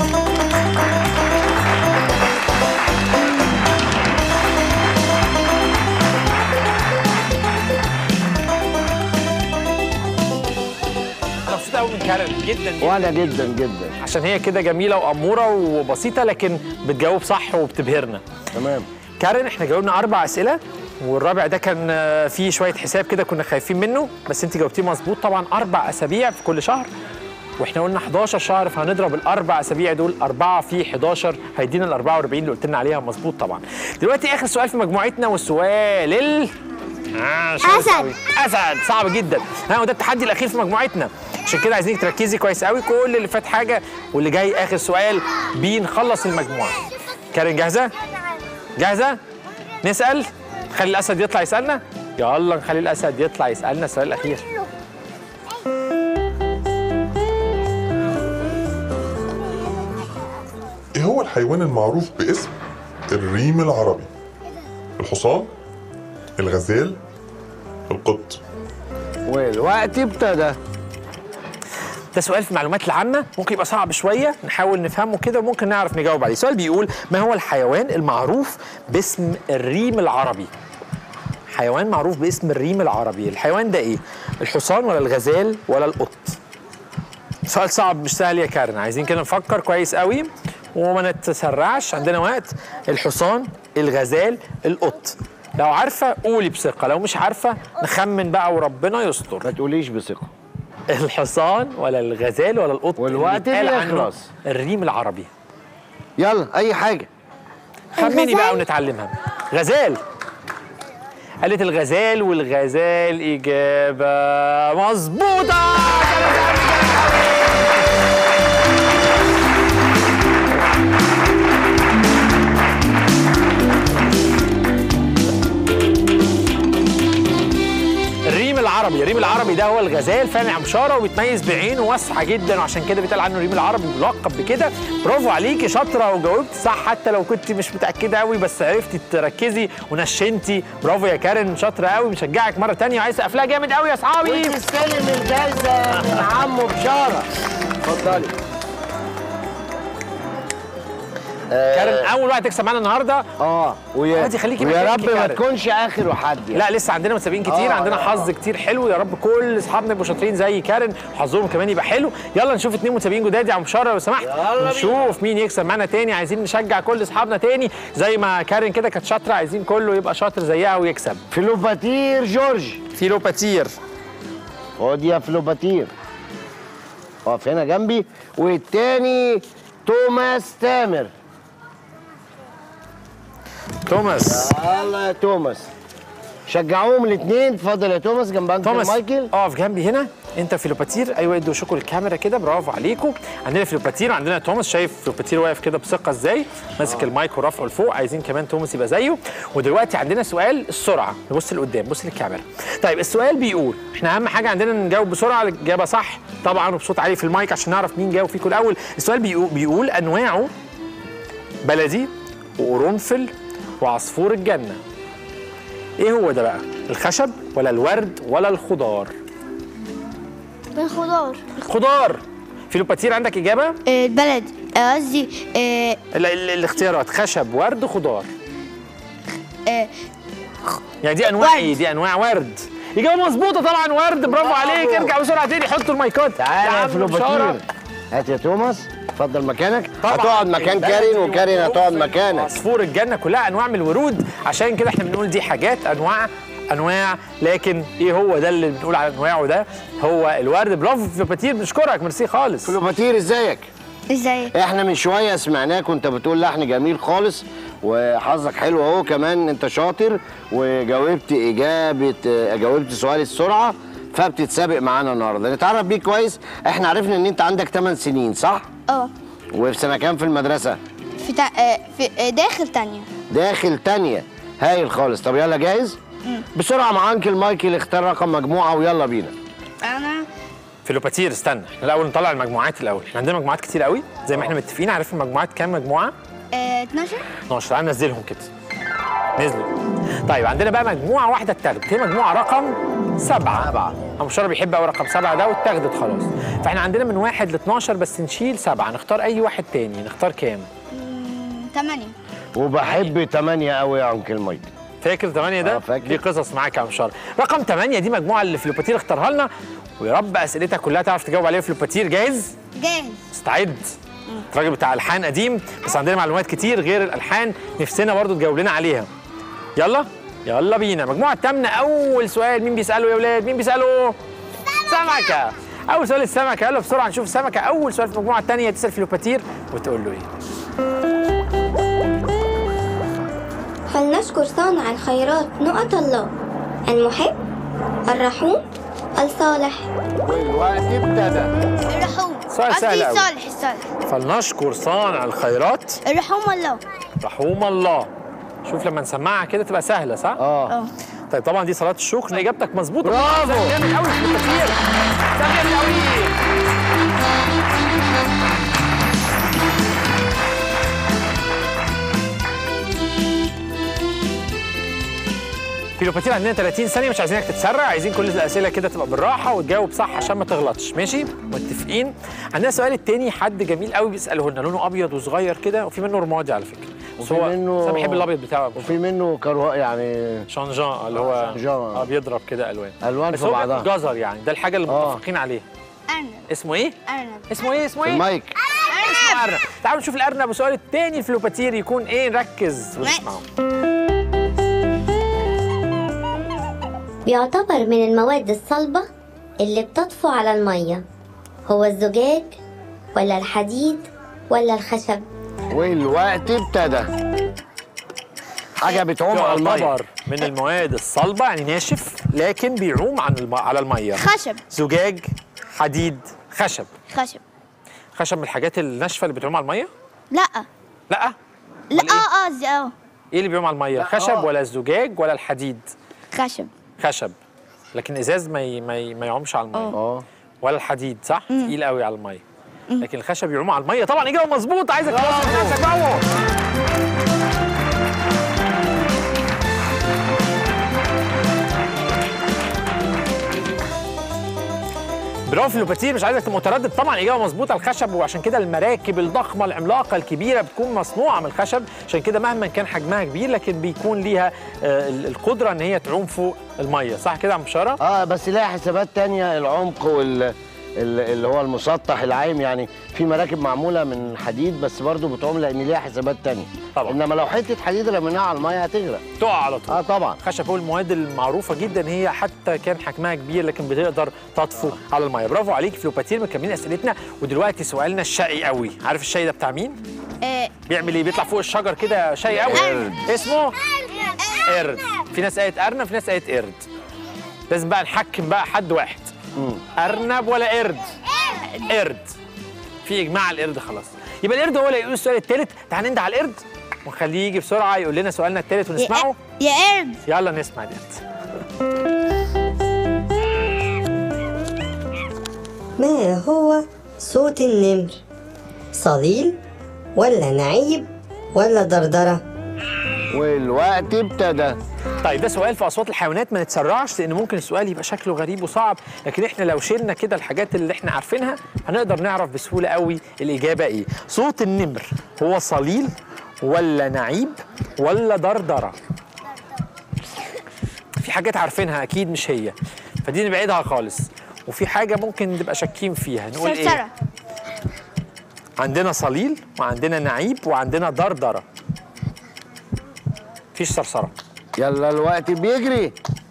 Speaker 5: أنا مبسوط قوي من كارين جدا جدا
Speaker 3: وأنا جدا جدا
Speaker 5: عشان هي كده جميلة وأمورة وبسيطة لكن بتجاوب صح وبتبهرنا
Speaker 3: تمام
Speaker 5: كارين احنا جاوبنا اربع اسئله والرابع ده كان آه، فيه شويه حساب كده كنا خايفين منه بس انت جاوبتيه مظبوط طبعا اربع اسابيع في كل شهر واحنا قلنا 11 شهر فهنضرب الاربع اسابيع دول اربعه في 11 هيدينا ال 44 اللي قلت لنا عليها مظبوط طبعا دلوقتي اخر سؤال في مجموعتنا والسؤال ال آه شرس
Speaker 6: أسد.
Speaker 5: أوي. اسد صعب جدا ها وده التحدي الاخير في مجموعتنا عشان كده عايزينك تركزي كويس قوي كل اللي فات حاجه واللي جاي اخر سؤال بنخلص المجموعه كارين جاهزه جاهزة؟ نسأل؟ نخلي الأسد يطلع يسألنا؟ يلا نخلي الأسد يطلع يسألنا السؤال الأخير
Speaker 10: ايه هو الحيوان المعروف باسم الريم العربي الحصان الغزال القط
Speaker 3: والوقت ابتدى
Speaker 5: ده سؤال في المعلومات العامة ممكن يبقى صعب شوية نحاول نفهمه كده وممكن نعرف نجاوب عليه السؤال بيقول ما هو الحيوان المعروف باسم الريم العربي حيوان معروف باسم الريم العربي الحيوان ده ايه الحصان ولا الغزال ولا القط سؤال صعب مش سهل يا كارن عايزين كده نفكر كويس قوي وما نتسرعش عندنا وقت الحصان الغزال القط لو عارفة قولي بثقة لو مش عارفة نخمن بقى وربنا يستر
Speaker 3: ما تقوليش بثقة
Speaker 5: الحصان ولا الغزال ولا القط
Speaker 3: والوقت
Speaker 5: اللي بيتقال عنه
Speaker 3: بيخلص.
Speaker 5: الريم العربي
Speaker 3: يلا أي حاجة
Speaker 5: خمني بقى
Speaker 6: الغزال.
Speaker 5: ونتعلمها غزال قالت الغزال والغزال إجابة مظبوطة الريم العربي الريم العربي ده هو الغزال فعلا يا مشاره وبيتميز بعينه واسعه جدا وعشان كده بيتقال عنه ريم العربي ملقب بكده برافو عليكي شاطره وجاوبت صح حتى لو كنت مش متاكده قوي بس عرفتي تركزي ونشنتي برافو يا كارن شاطره قوي مشجعك مره تانية وعايز اسقف لها جامد قوي يا اصحابي
Speaker 3: وتستلم الجايزه من عمو بشاره اتفضلي
Speaker 5: كارن اول واحد تكسب معانا النهارده
Speaker 3: اه ويا
Speaker 5: عادي، خليكي
Speaker 3: ويا
Speaker 5: مكانك
Speaker 3: رب
Speaker 5: يا
Speaker 3: ما
Speaker 5: كارن.
Speaker 3: تكونش اخر واحد يعني.
Speaker 5: لا لسه عندنا متسابقين كتير
Speaker 3: آه،
Speaker 5: عندنا
Speaker 3: آه،
Speaker 5: حظ كتير حلو يا رب كل اصحابنا يبقوا شاطرين زي كارن وحظهم كمان يبقى حلو يلا نشوف اتنين متسابقين جداد يا عم بشاره لو سمحت
Speaker 3: يلا
Speaker 5: نشوف مين يكسب معانا تاني عايزين نشجع كل اصحابنا تاني زي ما كارن كده كانت شاطره عايزين كله يبقى شاطر زيها ويكسب
Speaker 3: فلوباتير جورج
Speaker 5: فيلوباتير
Speaker 3: خد يا فلوباتير اقف هنا جنبي والتاني توماس تامر
Speaker 5: توماس
Speaker 3: يلا يا توماس شجعوهم الاثنين اتفضل يا توماس جنب انكل
Speaker 5: توماس
Speaker 3: مايكل
Speaker 5: اقف جنبي هنا انت فيلوباتير ايوه ادوا شكر الكاميرا كده برافو عليكم عندنا فيلوباتير وعندنا توماس شايف فيلوباتير واقف كده بثقه ازاي ماسك المايك ورافعه لفوق عايزين كمان توماس يبقى زيه ودلوقتي عندنا سؤال السرعه نبص لقدام بص للكاميرا طيب السؤال بيقول احنا اهم حاجه عندنا نجاوب بسرعه الاجابه صح طبعا وبصوت عالي في المايك عشان نعرف مين جاوب فيكم الاول السؤال بيقول, بيقول انواعه بلدي وقرنفل وعصفور الجنه ايه هو ده بقى الخشب ولا الورد ولا الخضار
Speaker 4: بالخضار
Speaker 5: خضار فيلوباتير عندك اجابه
Speaker 4: البلد قصدي آه،
Speaker 5: ال- ال- الاختيارات خشب ورد خضار
Speaker 4: آه،
Speaker 5: يعني دي انواع
Speaker 4: ورد.
Speaker 5: ايه دي انواع ورد اجابه مظبوطه طبعا ورد برافو عليك ارجع بسرعه تاني حطوا المايكات
Speaker 3: تعالى يا
Speaker 5: عم
Speaker 3: فلوباتير
Speaker 5: بشارة.
Speaker 3: هات يا توماس اتفضل مكانك
Speaker 5: طبعاً.
Speaker 3: هتقعد مكان
Speaker 5: البلدي
Speaker 3: كارين وكارين هتقعد
Speaker 5: والقرنفل
Speaker 3: مكانك
Speaker 5: عصفور الجنه كلها انواع من الورود عشان كده احنا بنقول دي حاجات انواع انواع لكن ايه هو ده اللي بنقول على انواعه ده هو الورد برافو فلوباتير بنشكرك ميرسي خالص
Speaker 3: فلوباتير ازيك
Speaker 4: ازاي
Speaker 3: احنا من شويه سمعناك وانت بتقول لحن جميل خالص وحظك حلو اهو كمان انت شاطر وجاوبت اجابه اه، جاوبت سؤال السرعه فبتتسابق معانا النهارده نتعرف بيك كويس احنا عرفنا ان انت عندك 8 سنين صح
Speaker 4: اه
Speaker 3: وفي سنه كام في المدرسه
Speaker 4: في, تا... آه، في آه، داخل تانية
Speaker 3: داخل تانية هايل خالص طب يلا جاهز بسرعه مع انكل مايكل اختار رقم مجموعه ويلا بينا
Speaker 4: انا
Speaker 5: فيلوباتير استنى احنا الاول نطلع المجموعات الاول احنا عندنا مجموعات كتير قوي زي ما احنا متفقين عارف المجموعات كام مجموعه
Speaker 4: آه، 12
Speaker 5: 12 تعال ننزلهم كده نزلوا طيب عندنا بقى مجموعه واحده اتاخدت هي مجموعه رقم سبعه
Speaker 3: سبعة.
Speaker 5: أبو شرف بيحب قوي رقم سبعه ده واتاخدت خلاص فاحنا عندنا من واحد ل 12 بس نشيل سبعه نختار اي واحد تاني نختار كام
Speaker 4: 8
Speaker 3: وبحب 8 قوي يا انكل مايكل
Speaker 5: فاكر 8 ده؟
Speaker 3: آه، فاكر.
Speaker 5: دي قصص معاك يا عم شرف رقم 8 دي مجموعه اللي فلوباتير اختارها لنا ويا رب اسئلتك كلها تعرف تجاوب عليها فلوباتير جاهز؟
Speaker 4: جاهز
Speaker 5: استعد الراجل بتاع الحان قديم بس عندنا معلومات كتير غير الالحان نفسنا برضو تجاوب لنا عليها يلا يلا بينا مجموعه الثامنه اول سؤال مين بيساله يا ولاد مين بيساله سمكه اول سؤال السمكه يلا بسرعه نشوف السمكه اول سؤال في المجموعه الثانيه تسال فيلوباتير وتقول له ايه
Speaker 7: فلنشكر صانع الخيرات نقط الله المحب الرحوم الصالح
Speaker 3: والوقت ابتدى
Speaker 4: الرحوم
Speaker 5: سؤال سهل
Speaker 4: قصدي
Speaker 5: أوي.
Speaker 4: صالح الصالح
Speaker 5: فلنشكر صانع الخيرات
Speaker 4: الرحوم الله
Speaker 5: رحوم الله شوف لما نسمعها كده تبقى سهله صح؟
Speaker 3: اه
Speaker 4: اه
Speaker 5: طيب طبعا دي صلاه الشكر اجابتك مظبوطه
Speaker 3: برافو.
Speaker 5: سهل جامد قوي فيلوباتير سهل جامد قوي فيلوباتير عندنا 30 ثانية مش عايزينك تتسرع عايزين كل الأسئلة كده تبقى بالراحة وتجاوب صح عشان ما تغلطش ماشي متفقين عندنا السؤال التاني حد جميل قوي بيسأله لنا لونه أبيض وصغير كده وفي منه رمادي على فكرة بس
Speaker 3: وفي
Speaker 5: هو
Speaker 3: منه-
Speaker 5: بس أنا بحب الأبيض بتاعه
Speaker 3: وفي منه كرو يعني
Speaker 5: شانجان اللي هو
Speaker 3: شانجان.
Speaker 5: اه بيضرب كده ألوان
Speaker 3: الوان
Speaker 5: بس
Speaker 3: في
Speaker 5: هو
Speaker 3: بعضها
Speaker 5: بياكل جزر يعني ده الحاجة اللي
Speaker 3: آه.
Speaker 5: متفقين عليها
Speaker 4: ارنب
Speaker 5: اسمه إيه؟
Speaker 4: ارنب
Speaker 5: اسمه إيه؟ اسمه إيه؟
Speaker 3: المايك
Speaker 5: اسمه أرنب تعالوا نشوف الأرنب والسؤال التاني الفلوباتير يكون إيه نركز ونسمعه
Speaker 7: بيعتبر من المواد الصلبة اللي بتطفو على المية هو الزجاج ولا الحديد ولا الخشب
Speaker 3: والوقت ابتدى حاجه بتعوم على الميه
Speaker 5: يعتبر من المواد الصلبة يعني ناشف لكن بيعوم عن الم... على المية
Speaker 4: خشب
Speaker 5: زجاج حديد خشب
Speaker 4: خشب
Speaker 5: خشب من الحاجات الناشفة اللي بتعوم على المية
Speaker 4: لا
Speaker 5: لا
Speaker 4: لا
Speaker 5: أمال إيه؟
Speaker 4: اه قصدي اه
Speaker 5: ايه اللي بيعوم على المية خشب ولا الزجاج ولا الحديد
Speaker 4: خشب
Speaker 5: خشب لكن ازاز ما ي... ما, ي... ما يعومش على الميه
Speaker 3: اه
Speaker 5: ولا الحديد صح تقيل قوي على الميه لكن الخشب يعوم على الميه طبعا اجابه مظبوط عايزك تواصل نفسك برافو برافو لوباتير مش عايزك تبقى متردد طبعا اجابه مظبوطه الخشب وعشان كده المراكب الضخمه العملاقه الكبيره بتكون مصنوعه من الخشب عشان كده مهما كان حجمها كبير لكن بيكون ليها آه، ال- القدره ان هي تعوم فوق الميه صح كده يا عم بشاره
Speaker 3: اه بس لها حسابات تانية العمق وال ال- اللي هو المسطح العايم يعني في مراكب معموله من حديد بس برضو بتعوم لان ليها حسابات تانية
Speaker 5: طبعا.
Speaker 3: انما لو حته حديد رميناها على الميه هتغرق
Speaker 5: تقع على طول
Speaker 3: اه طبعا
Speaker 5: الخشب هو المواد المعروفه جدا هي حتى كان حجمها كبير لكن بتقدر تطفو على الميه برافو عليك فلوباتير مكملين اسئلتنا ودلوقتي سؤالنا الشقي قوي عارف الشاي ده بتاع مين
Speaker 4: آه،
Speaker 5: بيعمل ايه بيطلع فوق الشجر كده شاي قوي اسمه قرد في ناس قالت ارنب في ناس قالت قرد لازم بقى نحكم بقى حد واحد ارنب ولا قرد قرد في اجماع على القرد خلاص يبقى القرد هو اللي يقول السؤال الثالث تعال ننده على القرد ونخليه يجي بسرعه يقول لنا سؤالنا الثالث ونسمعه
Speaker 4: يا قرد
Speaker 5: يلا نسمع القرد
Speaker 8: ما هو صوت النمر صليل ولا نعيب ولا دردرة
Speaker 3: والوقت ابتدى
Speaker 5: طيب ده سؤال في اصوات الحيوانات ما نتسرعش لان ممكن السؤال يبقى شكله غريب وصعب لكن احنا لو شلنا كده الحاجات اللي احنا عارفينها هنقدر نعرف بسهوله قوي الاجابه ايه صوت النمر هو صليل ولا نعيب ولا دردره في حاجات عارفينها اكيد مش هي فدي نبعدها خالص وفي حاجه ممكن نبقى شاكين فيها نقول ايه
Speaker 4: صرصرة
Speaker 5: عندنا صليل وعندنا نعيب وعندنا دردره مفيش صرصره
Speaker 3: يلا الوقت بيجري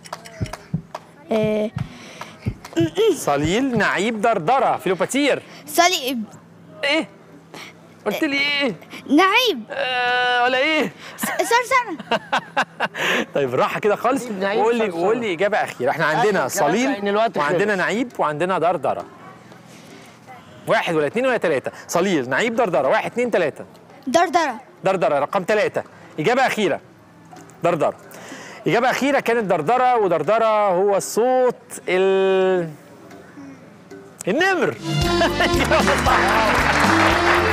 Speaker 4: آه،
Speaker 5: صليل نعيب دردره فيلوباتير
Speaker 4: صليب
Speaker 5: ايه قلت لي ايه
Speaker 4: نعيب
Speaker 5: آه ولا ايه
Speaker 4: صرصرة
Speaker 5: طيب بالراحه كده خالص
Speaker 3: نعيب، نعيب،
Speaker 5: وقول لي
Speaker 3: صرصرة.
Speaker 5: وقول لي اجابه اخيره احنا عندنا
Speaker 3: الكلام ده
Speaker 5: صليل
Speaker 3: لأن الوقت
Speaker 5: وعندنا
Speaker 3: خلص.
Speaker 5: نعيب وعندنا دردره واحد ولا اتنين ولا تلاته صليل نعيب دردره واحد اتنين تلاته
Speaker 4: دردرة
Speaker 5: دردره رقم ثلاثة إجابة أخيرة دردرة إجابة أخيرة كانت دردرة ودردرة هو صوت ال النمر إجابة صح.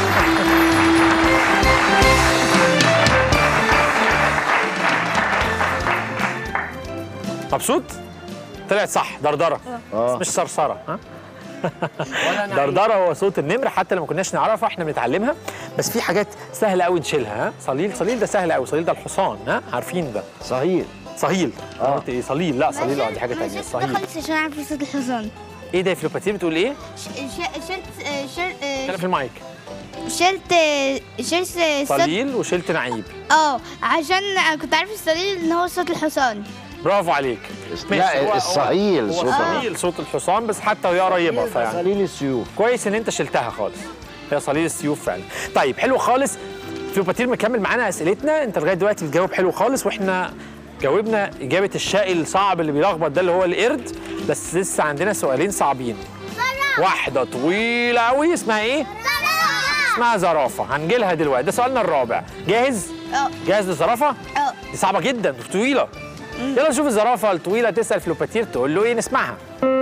Speaker 5: مبسوط؟ طلعت صح دردرة
Speaker 3: اه
Speaker 5: مش صرصرة ها؟ دردره هو صوت النمر حتى لو ما كناش نعرفها احنا بنتعلمها بس في حاجات سهله قوي نشيلها ها صليل صليل ده سهل قوي صليل ده الحصان ها عارفين ده
Speaker 3: صحيح
Speaker 5: صهيل
Speaker 3: آه.
Speaker 5: اه قلت ايه صليل لا صليل اه دي حاجه ثانيه صهيل
Speaker 4: خالص عشان اعرف صوت الحصان
Speaker 5: ايه ده فلوباتير بتقول ايه؟
Speaker 4: شلت
Speaker 5: كلام في المايك
Speaker 4: شلت شلت صوت
Speaker 5: صليل وشلت نعيب
Speaker 4: اه عشان كنت عارف الصليل ان هو صوت الحصان
Speaker 5: برافو عليك
Speaker 3: لا،
Speaker 5: هو- هو-
Speaker 3: الصهيل
Speaker 5: هو
Speaker 3: صوتها.
Speaker 5: صليل صوت الحصان بس حتى وهي قريبه فيعني
Speaker 3: صليل السيوف
Speaker 5: كويس ان انت شلتها خالص هي صليل السيوف فعلا طيب حلو خالص فلوباتير مكمل معانا اسئلتنا انت لغايه دلوقتي بتجاوب حلو خالص واحنا جاوبنا اجابه الشقي الصعب اللي بيلخبط ده اللي هو القرد بس لسه عندنا سؤالين صعبين واحده طويله قوي اسمها ايه اسمها زرافه هنجيلها دلوقتي ده سؤالنا الرابع جاهز
Speaker 4: اه
Speaker 5: جاهز للزرافه
Speaker 4: اه
Speaker 5: دي صعبه جدا طويله يلا نشوف الزرافه الطويله تسال فلوباتير تقول له ايه نسمعها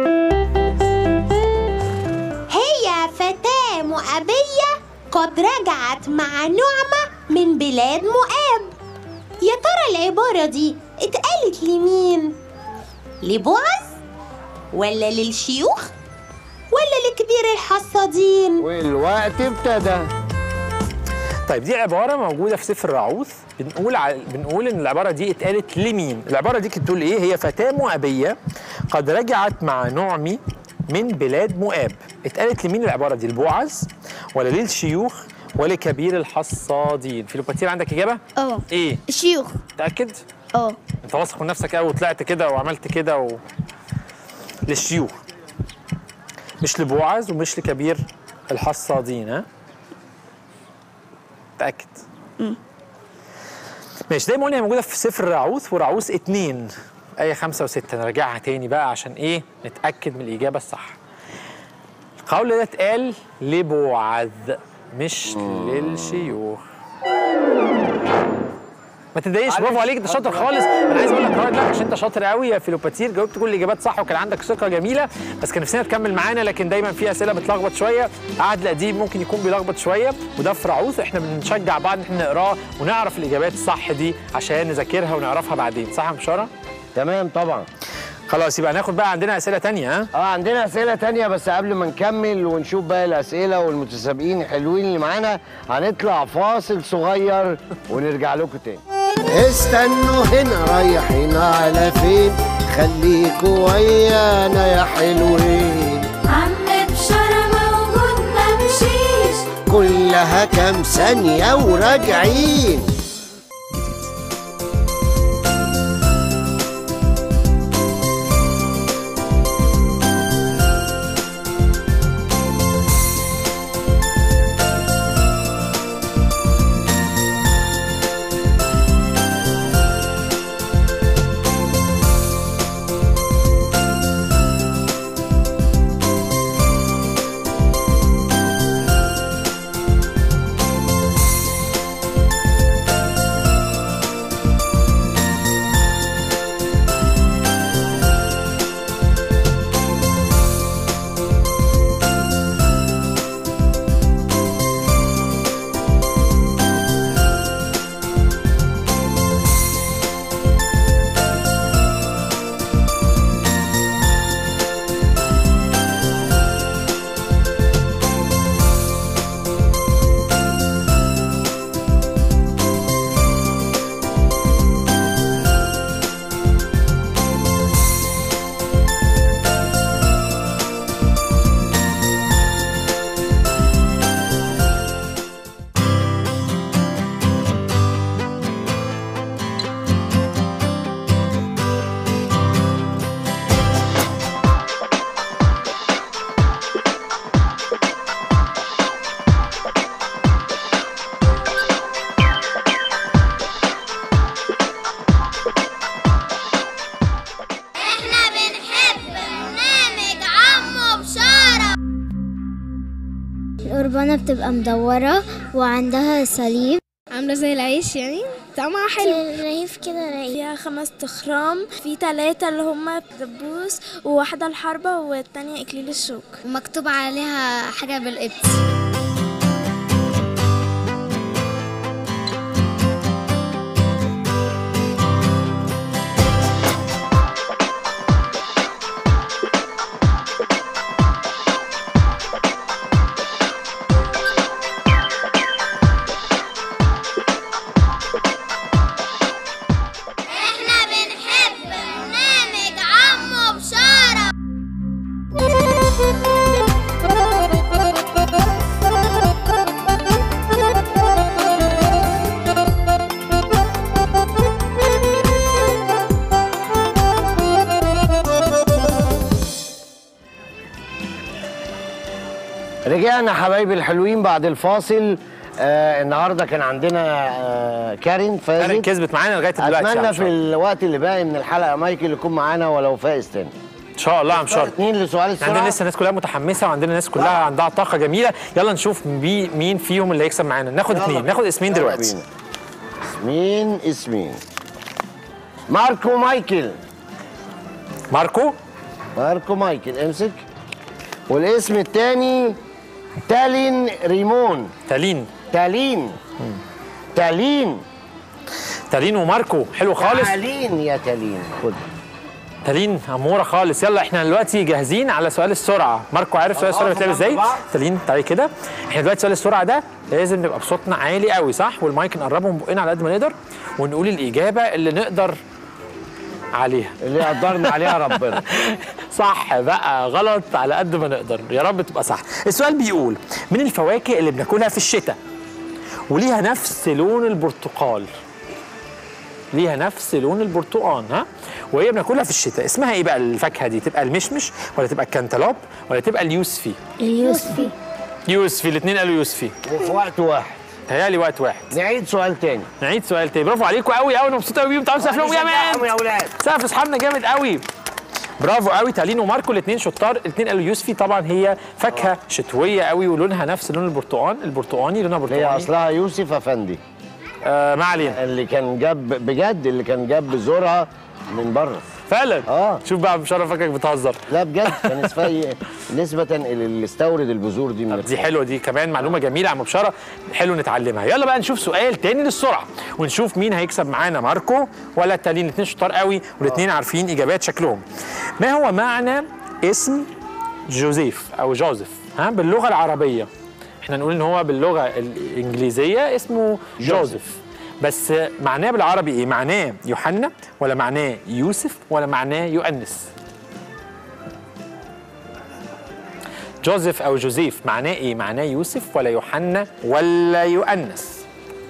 Speaker 9: هي فتاة مؤبية قد رجعت مع نعمة من بلاد مؤاب يا ترى العبارة دي اتقالت لمين؟ لبوعز؟ ولا للشيوخ؟ ولا لكبير الحصادين؟
Speaker 3: والوقت ابتدى
Speaker 5: طيب دي عباره موجوده في سفر الرعوث بنقول ع... بنقول ان العباره دي اتقالت لمين العباره دي كانت بتقول ايه هي فتاه مؤبيه قد رجعت مع نعمي من بلاد مؤاب اتقالت لمين العباره دي لبوعز ولا للشيوخ ولا كبير الحصادين فيلوباتير عندك اجابه
Speaker 4: اه
Speaker 5: ايه
Speaker 4: الشيوخ
Speaker 5: متاكد
Speaker 4: اه
Speaker 5: انت واثق من نفسك قوي وطلعت كده وعملت كده و... للشيوخ مش لبوعز ومش لكبير الحصادين ها متأكد ماشي زي ما قلنا هي موجودة في سفر رعوث ورعوث اتنين آية خمسة وستة نرجعها تاني بقى عشان إيه نتأكد من الإجابة الصح القول ده اتقال لبوعز مش للشيوخ ما ما تتضايقش برافو عليك انت شاطر خالص انا عايز اقول لك رائد لا عشان انت شاطر قوي يا فيلوباتير جاوبت كل الاجابات صح وكان عندك ثقه جميله بس كان نفسنا تكمل معانا لكن دايما في اسئله بتلخبط شويه عهد القديم ممكن يكون بيلخبط شويه وده في رعوث احنا بنشجع بعض ان احنا نقراه ونعرف الاجابات الصح دي عشان نذاكرها ونعرفها بعدين صح يا مشاره
Speaker 3: تمام طبعا
Speaker 5: خلاص يبقى ناخد بقى عندنا اسئله تانية ها
Speaker 3: اه عندنا اسئله تانية بس قبل ما نكمل ونشوف بقى الاسئله والمتسابقين الحلوين اللي معانا هنطلع فاصل صغير ونرجع لكم تاني استنوا هنا رايحين على فين خليكوا ويانا يا حلوين
Speaker 1: عم بشارة موجود ممشيش
Speaker 3: كلها كام ثانيه وراجعين
Speaker 7: احنا بنحب برنامج عمو بشارة
Speaker 6: القربانة بتبقى مدورة وعندها صليب
Speaker 11: عاملة زي العيش يعني طعمها حلو
Speaker 6: رغيف كده رقيق
Speaker 11: فيها خمس تخرام في ثلاثة اللي هما دبوس وواحدة الحربة والتانية إكليل الشوك
Speaker 6: ومكتوب عليها حاجة بالقبط
Speaker 7: احنا بنحب برنامج عمو بشارة
Speaker 3: رجعنا حبايبي الحلوين بعد الفاصل آه النهارده كان عندنا آه كارين فازت
Speaker 5: كارين كسبت معانا لغايه دلوقتي يا
Speaker 3: اتمنى
Speaker 5: عم
Speaker 3: في
Speaker 5: شارة.
Speaker 3: الوقت اللي باقي من الحلقه مايكل يكون معانا ولو فائز تاني
Speaker 5: ان شاء الله يا عم شارة
Speaker 3: اتنين لسؤال السرعه
Speaker 5: عندنا لسه الناس كلها متحمسه وعندنا ناس كلها عندها طاقه جميله يلا نشوف بي مين فيهم اللي هيكسب معانا ناخد
Speaker 3: يلا
Speaker 5: اثنين
Speaker 3: بينا.
Speaker 5: ناخد اسمين
Speaker 3: يلا
Speaker 5: دلوقتي
Speaker 3: بينا. اسمين اسمين ماركو مايكل
Speaker 5: ماركو
Speaker 3: ماركو مايكل امسك والاسم الثاني تالين ريمون
Speaker 5: تالين
Speaker 3: تالين تالين
Speaker 5: تالين وماركو حلو خالص
Speaker 3: تالين يا تالين خد
Speaker 5: تالين اموره خالص يلا احنا دلوقتي جاهزين على سؤال السرعه ماركو عارف سؤال السرعه بيتلعب ازاي تالين تعالي كده احنا دلوقتي سؤال السرعه ده لازم نبقى بصوتنا عالي قوي صح والمايك نقربه من بقنا على قد ما نقدر ونقول الاجابه اللي نقدر عليها
Speaker 3: اللي قدرنا عليها ربنا
Speaker 5: صح بقى غلط على قد ما نقدر يا رب تبقى صح السؤال بيقول من الفواكه اللي بناكلها في الشتاء وليها نفس لون البرتقال ليها نفس لون البرتقال ها وهي بناكلها في الشتاء اسمها ايه بقى الفاكهه دي تبقى المشمش ولا تبقى الكنتالوب ولا تبقى اليوسفي
Speaker 6: اليوسفي
Speaker 5: يوسفي الاثنين قالوا يوسفي
Speaker 3: وفي وقت واحد
Speaker 5: تهيألي وقت واحد
Speaker 3: نعيد سؤال تاني
Speaker 5: نعيد سؤال تاني برافو عليكم قوي قوي انا مبسوط قوي بيهم تعالوا سقف لهم
Speaker 3: نشجعهم
Speaker 5: يا
Speaker 3: يا اولاد
Speaker 5: سقف اصحابنا جامد قوي برافو قوي تالين وماركو الاثنين شطار الاثنين قالوا يوسفي طبعا هي فاكهه شتويه قوي ولونها نفس لون البرتقال البرتقاني لونها
Speaker 3: هي
Speaker 5: برتقاني
Speaker 3: اصلها يوسف افندي
Speaker 5: آه ما علينا
Speaker 3: اللي كان جاب بجد اللي كان جاب بذورها من بره
Speaker 5: فعلا
Speaker 3: اه
Speaker 5: شوف بقى مشرف فاكرك بتهزر
Speaker 3: لا بجد كان اسمها نسبة اللي استورد البذور دي من
Speaker 5: دي حلوه دي كمان معلومه جميله عم بشاره حلو نتعلمها يلا بقى نشوف سؤال تاني للسرعه ونشوف مين هيكسب معانا ماركو ولا التالين الاثنين شطار قوي والاثنين عارفين اجابات شكلهم ما هو معنى اسم جوزيف او جوزيف ها باللغه العربيه احنا نقول ان هو باللغه الانجليزيه اسمه جوزيف بس معناه بالعربي ايه معناه يوحنا ولا معناه يوسف ولا معناه يؤنس جوزيف او جوزيف معناه ايه معناه يوسف ولا يوحنا ولا يؤنس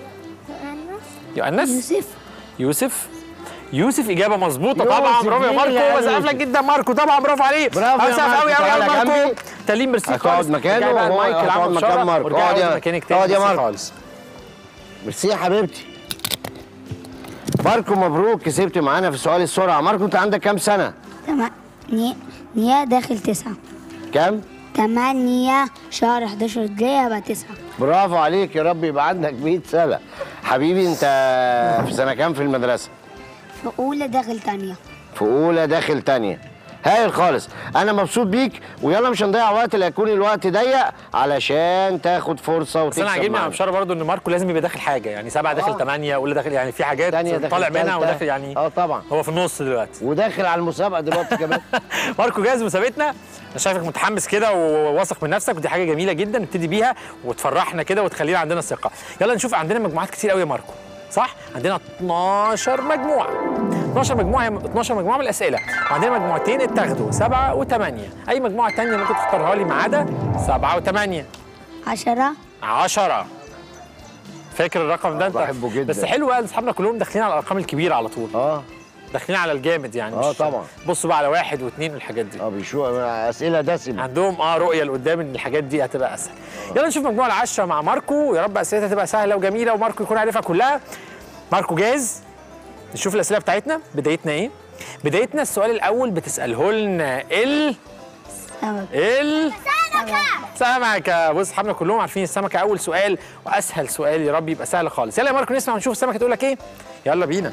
Speaker 5: يؤنس
Speaker 6: يوسف
Speaker 5: يوسف يوسف اجابه مظبوطه طبعا
Speaker 3: يوسف،
Speaker 5: برافو يا
Speaker 3: مين اللي
Speaker 5: ماركو
Speaker 3: قال
Speaker 5: بسقف
Speaker 3: يوسف؟
Speaker 5: لك جدا ماركو طبعا برافو عليه
Speaker 3: برافو يا
Speaker 5: بسقف
Speaker 3: ماركو،
Speaker 5: قوي قوي
Speaker 3: تعالى
Speaker 5: يا ماركو
Speaker 3: جنبي.
Speaker 5: تلين ميرسي
Speaker 3: هتقعد
Speaker 5: خالص
Speaker 3: مكانه
Speaker 5: رجع بقى
Speaker 3: وهو
Speaker 5: المايك
Speaker 3: هتقعد
Speaker 5: لعم
Speaker 3: مكان
Speaker 5: بشارة
Speaker 3: ماركو.
Speaker 5: ورجع
Speaker 3: اقعد يا-
Speaker 5: مكانك تاني
Speaker 3: اقعد يا
Speaker 5: ميرسي
Speaker 3: ماركو.
Speaker 5: خالص
Speaker 3: ميرسي يا حبيبتي ماركو مبروك كسبت معانا في سؤال السرعة ماركو انت عندك كام سنة؟
Speaker 6: تمانية نية داخل تسعة
Speaker 3: كام؟
Speaker 6: تمانية شهر 11 الجاي هبقى تسعة
Speaker 3: برافو عليك يا رب يبقى عندك 100 سنة حبيبي انت في سنة كام في المدرسة؟
Speaker 6: في أولى داخل تانية
Speaker 3: في اولى داخل تانية هايل خالص انا مبسوط بيك ويلا مش هنضيع وقت لا يكون الوقت ضيق علشان تاخد فرصه
Speaker 5: بس انا
Speaker 3: وتكسب
Speaker 5: عاجبني يا
Speaker 3: معانا.
Speaker 5: بشاره برضو ان ماركو لازم يبقى داخل حاجه يعني سبعه داخل
Speaker 3: آه.
Speaker 5: ثمانيه ولا داخل يعني في حاجات
Speaker 3: تانية داخل
Speaker 5: طالع منها
Speaker 3: تالتة.
Speaker 5: وداخل يعني
Speaker 3: اه طبعا
Speaker 5: هو في النص دلوقتي
Speaker 3: وداخل على المسابقه دلوقتي كمان
Speaker 5: ماركو جاهز مسابقتنا انا شايفك متحمس كده وواثق من نفسك ودي حاجه جميله جدا نبتدي بيها وتفرحنا كده وتخلينا عندنا ثقه يلا نشوف عندنا مجموعات كتير قوي يا ماركو صح عندنا 12 مجموعه 12 مجموعه 12 مجموعه من الاسئله وعندنا مجموعتين اتاخدوا سبعه وثمانيه اي مجموعه ثانيه ممكن تختارها لي ما عدا سبعه وثمانيه
Speaker 6: عشرة
Speaker 5: 10 فاكر الرقم ده انت
Speaker 3: بحبه جدا.
Speaker 5: بس حلو بقى اصحابنا كلهم داخلين على الارقام الكبيره على طول
Speaker 3: اه
Speaker 5: داخلين على الجامد يعني
Speaker 3: اه
Speaker 5: مش-
Speaker 3: طبعا.
Speaker 5: بصوا بقى على واحد واثنين والحاجات دي
Speaker 3: اه بيشوف اسئله دسمه
Speaker 5: عندهم اه رؤيه لقدام ان الحاجات دي هتبقى اسهل يلا نشوف مجموعه العشره مع ماركو يا رب اسئلتها تبقى سهله وجميله وماركو يكون عارفها كلها ماركو جاهز نشوف الاسئله بتاعتنا بدايتنا ايه بدايتنا السؤال الاول بتساله لنا ال
Speaker 6: سمك
Speaker 5: ال سمكة بص اصحابنا كلهم عارفين السمكة أول سؤال وأسهل سؤال يا رب يبقى سهل خالص يلا يا ماركو نسمع ونشوف السمكة تقول لك إيه يلا بينا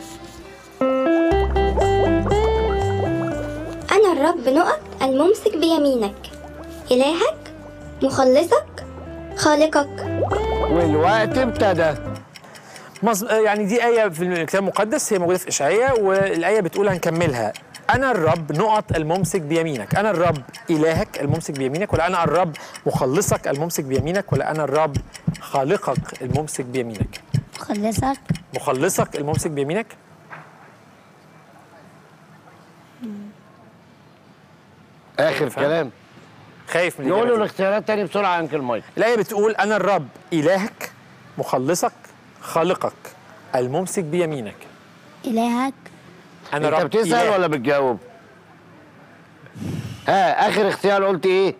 Speaker 7: أنا الرب نقط الممسك بيمينك إلهك مخلصك خالقك
Speaker 3: والوقت ابتدى
Speaker 5: مص... يعني دي آية في الكتاب المقدس هي موجودة في إشعياء والآية بتقول هنكملها أنا الرب نقط الممسك بيمينك أنا الرب إلهك الممسك بيمينك ولا أنا الرب مخلصك الممسك بيمينك ولا أنا الرب خالقك الممسك بيمينك
Speaker 6: مخلصك
Speaker 5: مخلصك الممسك بيمينك
Speaker 3: اخر كلام
Speaker 5: خايف من
Speaker 3: نقول له
Speaker 5: الإجابة دي.
Speaker 3: الاختيارات تاني بسرعه يا انكل مايك
Speaker 5: الآية بتقول أنا الرب إلهك مخلصك خالقك الممسك بيمينك
Speaker 6: إلهك
Speaker 5: أنا
Speaker 3: انت
Speaker 5: رب
Speaker 3: بتسال
Speaker 5: إله.
Speaker 3: ولا بتجاوب ها اخر اختيار قلت ايه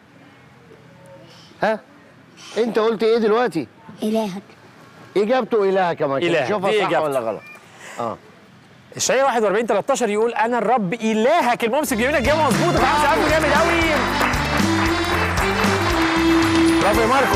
Speaker 3: ها انت قلت ايه دلوقتي
Speaker 6: إلهك
Speaker 3: اجابته الهك يا مايكل
Speaker 5: إلهك.
Speaker 3: شوفها
Speaker 5: دي
Speaker 3: صح
Speaker 5: إجابته.
Speaker 3: ولا غلط اه
Speaker 5: الشيء 41 13 يقول انا الرب الهك الممسك بيمينك جابه مظبوطه فعلا سقفه جامد قوي برافو يا ماركو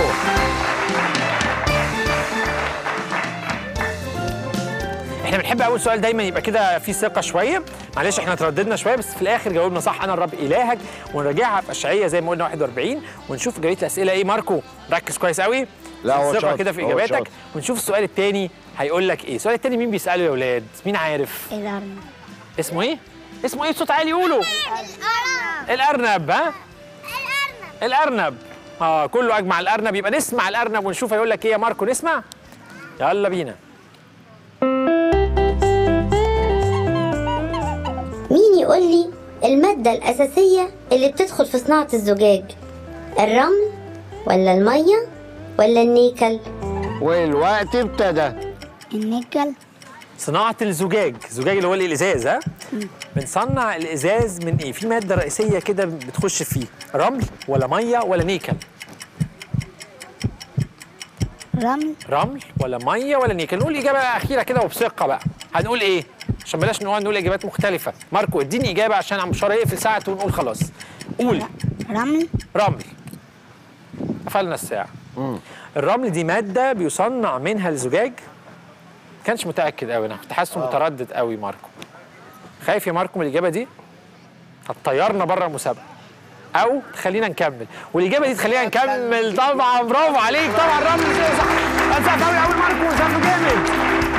Speaker 5: احنا بنحب اول سؤال دايما يبقى كده في ثقه شويه معلش احنا ترددنا شويه بس في الاخر جاوبنا صح انا الرب الهك ونراجعها في اشعياء زي ما قلنا 41 ونشوف جاوبيه الاسئله ايه ماركو ركز كويس قوي
Speaker 3: لا، هو
Speaker 5: ثقه
Speaker 3: شاطر،
Speaker 5: كده في
Speaker 3: هو
Speaker 5: اجاباتك
Speaker 3: شاطر.
Speaker 5: ونشوف السؤال الثاني هيقول لك ايه السؤال الثاني مين بيساله يا اولاد مين عارف
Speaker 6: الأرنب
Speaker 5: اسمه ايه؟ اسمه ايه صوت عالي قولوا الارنب ها؟ الارنب الارنب اه كله اجمع الارنب يبقى نسمع الارنب ونشوف هيقول لك ايه يا ماركو نسمع يلا بينا
Speaker 7: مين يقول لي المادة الأساسية اللي بتدخل في صناعة الزجاج الرمل ولا المية ولا النيكل
Speaker 3: والوقت ابتدى
Speaker 6: النيكل
Speaker 5: صناعة الزجاج الزجاج اللي هو الازاز ها بنصنع الازاز من ايه في مادة رئيسية كده بتخش فيه رمل ولا مية ولا نيكل
Speaker 6: رمل
Speaker 5: رمل ولا ميه ولا نيكل نقول اجابه اخيره كده وبثقه بقى هنقول ايه عشان بلاش نقعد نقول اجابات مختلفه ماركو اديني اجابه عشان عم بشاره يقفل ساعته ونقول خلاص قول
Speaker 6: رمل
Speaker 5: رمل قفلنا الساعه الرمل دي ماده بيصنع منها الزجاج كانش متاكد قوي انا كنت حاسه متردد قوي ماركو خايف يا ماركو من الاجابه دي هتطيرنا بره المسابقه او تخلينا نكمل والاجابه دي تخلينا نكمل طبعا برافو عليك طبعا رامي صح انت قوي قوي ماركو سقف جامد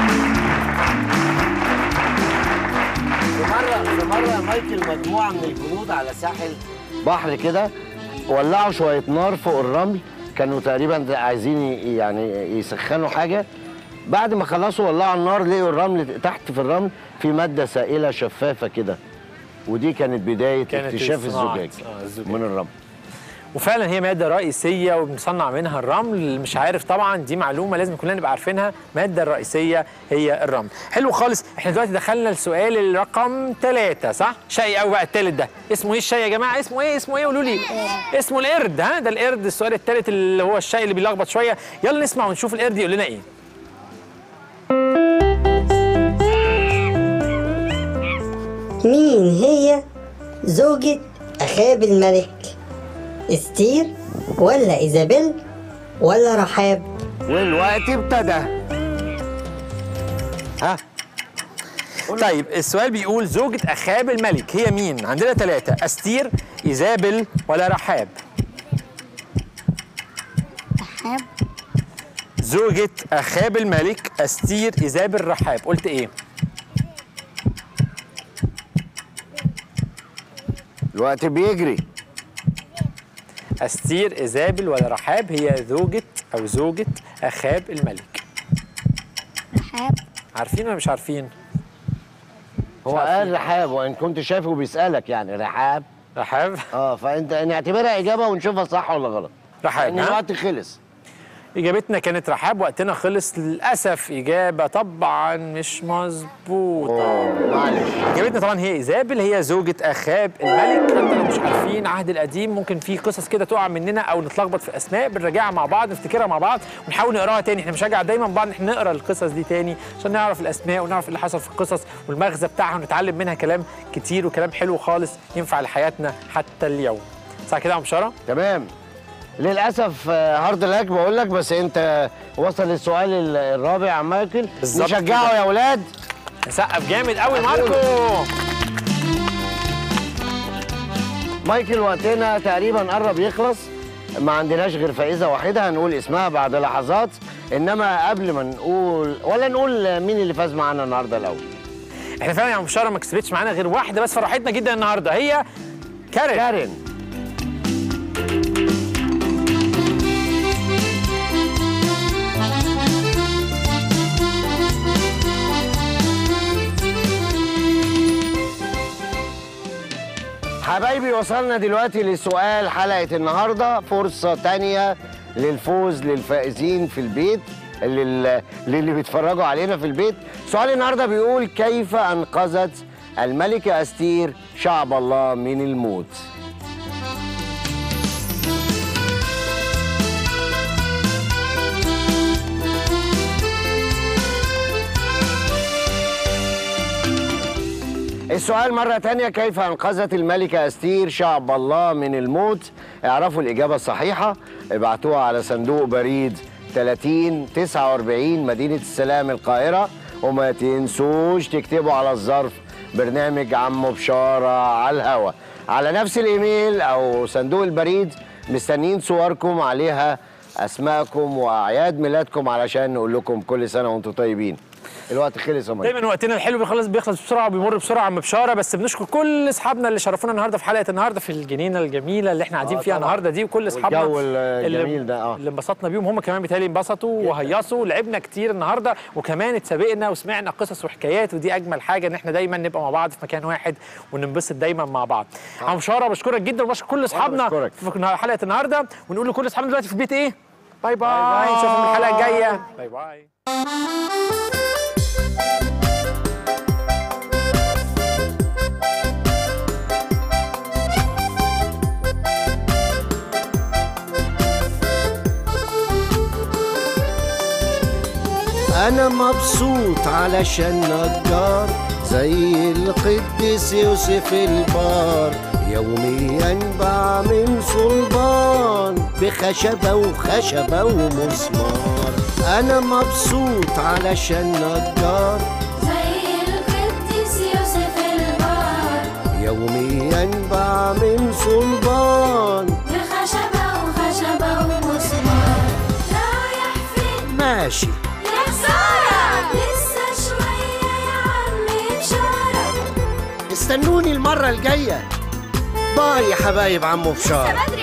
Speaker 3: في مرة في مرة يا مايكل مجموعة من الجنود على ساحل بحر كده ولعوا شوية نار فوق الرمل كانوا تقريبا عايزين ي- يعني يسخنوا حاجة بعد ما خلصوا ولعوا النار لقوا الرمل تحت في الرمل في مادة سائلة شفافة كده ودي كانت بداية
Speaker 5: كانت
Speaker 3: اكتشاف
Speaker 5: صناعة،
Speaker 3: الزجاج
Speaker 5: آه، الزجاج.
Speaker 3: من الرمل
Speaker 5: وفعلا هي ماده رئيسيه وبنصنع منها الرمل اللي مش عارف طبعا دي معلومه لازم كلنا نبقى عارفينها الماده الرئيسيه هي الرمل حلو خالص احنا دلوقتي دخلنا السؤال الرقم ثلاثة صح شقي قوي بقى الثالث ده اسمه ايه الشاي يا جماعه اسمه ايه اسمه ايه قولوا لي اسمه القرد ها ده القرد السؤال الثالث اللي هو الشاي اللي بيلخبط شويه يلا نسمع ونشوف القرد يقول لنا ايه
Speaker 8: مين هي زوجة أخاب الملك استير ولا إيزابيل ولا رحاب
Speaker 3: والوقت ابتدى
Speaker 5: ها طيب السؤال بيقول زوجة أخاب الملك هي مين؟ عندنا ثلاثة أستير إيزابل ولا رحاب؟
Speaker 6: رحاب
Speaker 5: زوجة أخاب الملك أستير إيزابل رحاب قلت إيه؟
Speaker 3: الوقت بيجري
Speaker 5: أستير إيزابل ولا رحاب هي زوجة أو زوجة أخاب الملك
Speaker 6: رحاب
Speaker 5: عارفين ولا مش عارفين؟
Speaker 3: هو قال رحاب وان كنت شايفه بيسألك يعني رحاب
Speaker 5: رحاب
Speaker 3: اه فانت نعتبرها اجابة ونشوفها صح ولا غلط
Speaker 5: رحاب
Speaker 3: ان
Speaker 5: ها؟
Speaker 3: الوقت خلص
Speaker 5: إجابتنا كانت رحاب وقتنا خلص للأسف إجابة طبعا مش مظبوطة
Speaker 3: معلش
Speaker 5: إجابتنا طبعا هي إيزابل هي زوجة أخاب الملك حتى لو مش عارفين عهد القديم ممكن في قصص كده تقع مننا أو نتلخبط في أسماء بنراجعها مع بعض نفتكرها مع بعض ونحاول نقراها تاني احنا بنشجع دايما بعض ان احنا نقرا القصص دي تاني عشان نعرف الأسماء ونعرف اللي حصل في القصص والمغزى بتاعها ونتعلم منها كلام كتير وكلام حلو خالص ينفع لحياتنا حتى اليوم صح كده يا عم بشارة؟
Speaker 3: تمام للاسف آه، هارد لك بقول لك بس انت وصل للسؤال ال- الرابع يا عم مايكل
Speaker 5: بالظبط
Speaker 3: نشجعه
Speaker 5: كده.
Speaker 3: يا اولاد
Speaker 5: نسقف جامد قوي ماركو
Speaker 3: مايكل وقتنا تقريبا قرب يخلص ما عندناش غير فائزه واحده هنقول اسمها بعد لحظات انما قبل ما نقول ولا نقول مين اللي فاز معانا النهارده الاول
Speaker 5: احنا فعلا يا عم بشارة ما كسبتش معانا غير واحدة بس فرحتنا جدا النهارده هي كارين
Speaker 3: كارين حبايبي وصلنا دلوقتي لسؤال حلقة النهاردة فرصة تانية للفوز للفائزين في البيت لل... للي بيتفرجوا علينا في البيت سؤال النهاردة بيقول كيف أنقذت الملكة أستير شعب الله من الموت السؤال مرة تانية كيف أنقذت الملكة أستير شعب الله من الموت؟ اعرفوا الإجابة الصحيحة ابعتوها على صندوق بريد 30 49 مدينة السلام القاهرة وما تنسوش تكتبوا على الظرف برنامج عمو بشارة على الهوا على نفس الإيميل أو صندوق البريد مستنيين صوركم عليها أسماءكم وأعياد ميلادكم علشان نقول لكم كل سنة وأنتم طيبين الوقت خلص يا مايكل.
Speaker 5: دايما وقتنا الحلو بيخلص بيخلص بسرعه وبيمر بسرعه عم بشاره بس بنشكر كل اصحابنا اللي شرفونا النهارده في حلقه النهارده في الجنينه الجميله اللي احنا قاعدين
Speaker 3: آه
Speaker 5: فيها
Speaker 3: طبعاً.
Speaker 5: النهارده دي وكل اصحابنا
Speaker 3: والجو الجميل ده، آه.
Speaker 5: اللي انبسطنا بيهم هم كمان بيتهيألي انبسطوا وهيصوا لعبنا كتير النهارده وكمان اتسابقنا وسمعنا قصص وحكايات ودي اجمل حاجه ان احنا دايما نبقى مع بعض في مكان واحد وننبسط دايما مع بعض عم بشاره بشكرك جدا وبشكر كل اصحابنا
Speaker 3: بشكرك.
Speaker 5: في حلقه النهارده ونقول لكل اصحابنا دلوقتي في البيت ايه باي باي نشوفكم الحلقه الجايه باي باي
Speaker 3: أنا مبسوط علشان نجار زي القديس يوسف البار يوميا بعمل صلبان بخشبة وخشبة ومسمار انا مبسوط علشان نجار
Speaker 1: زي القديس يوسف البار
Speaker 3: يوميا بعمل صلبان
Speaker 1: بخشبة وخشبة ومسمار رايح فين
Speaker 3: ماشي
Speaker 1: يا خسارة لسه شوية يا عم بشارة
Speaker 3: استنوني المرة الجاية باي يا حبايب عمو بشار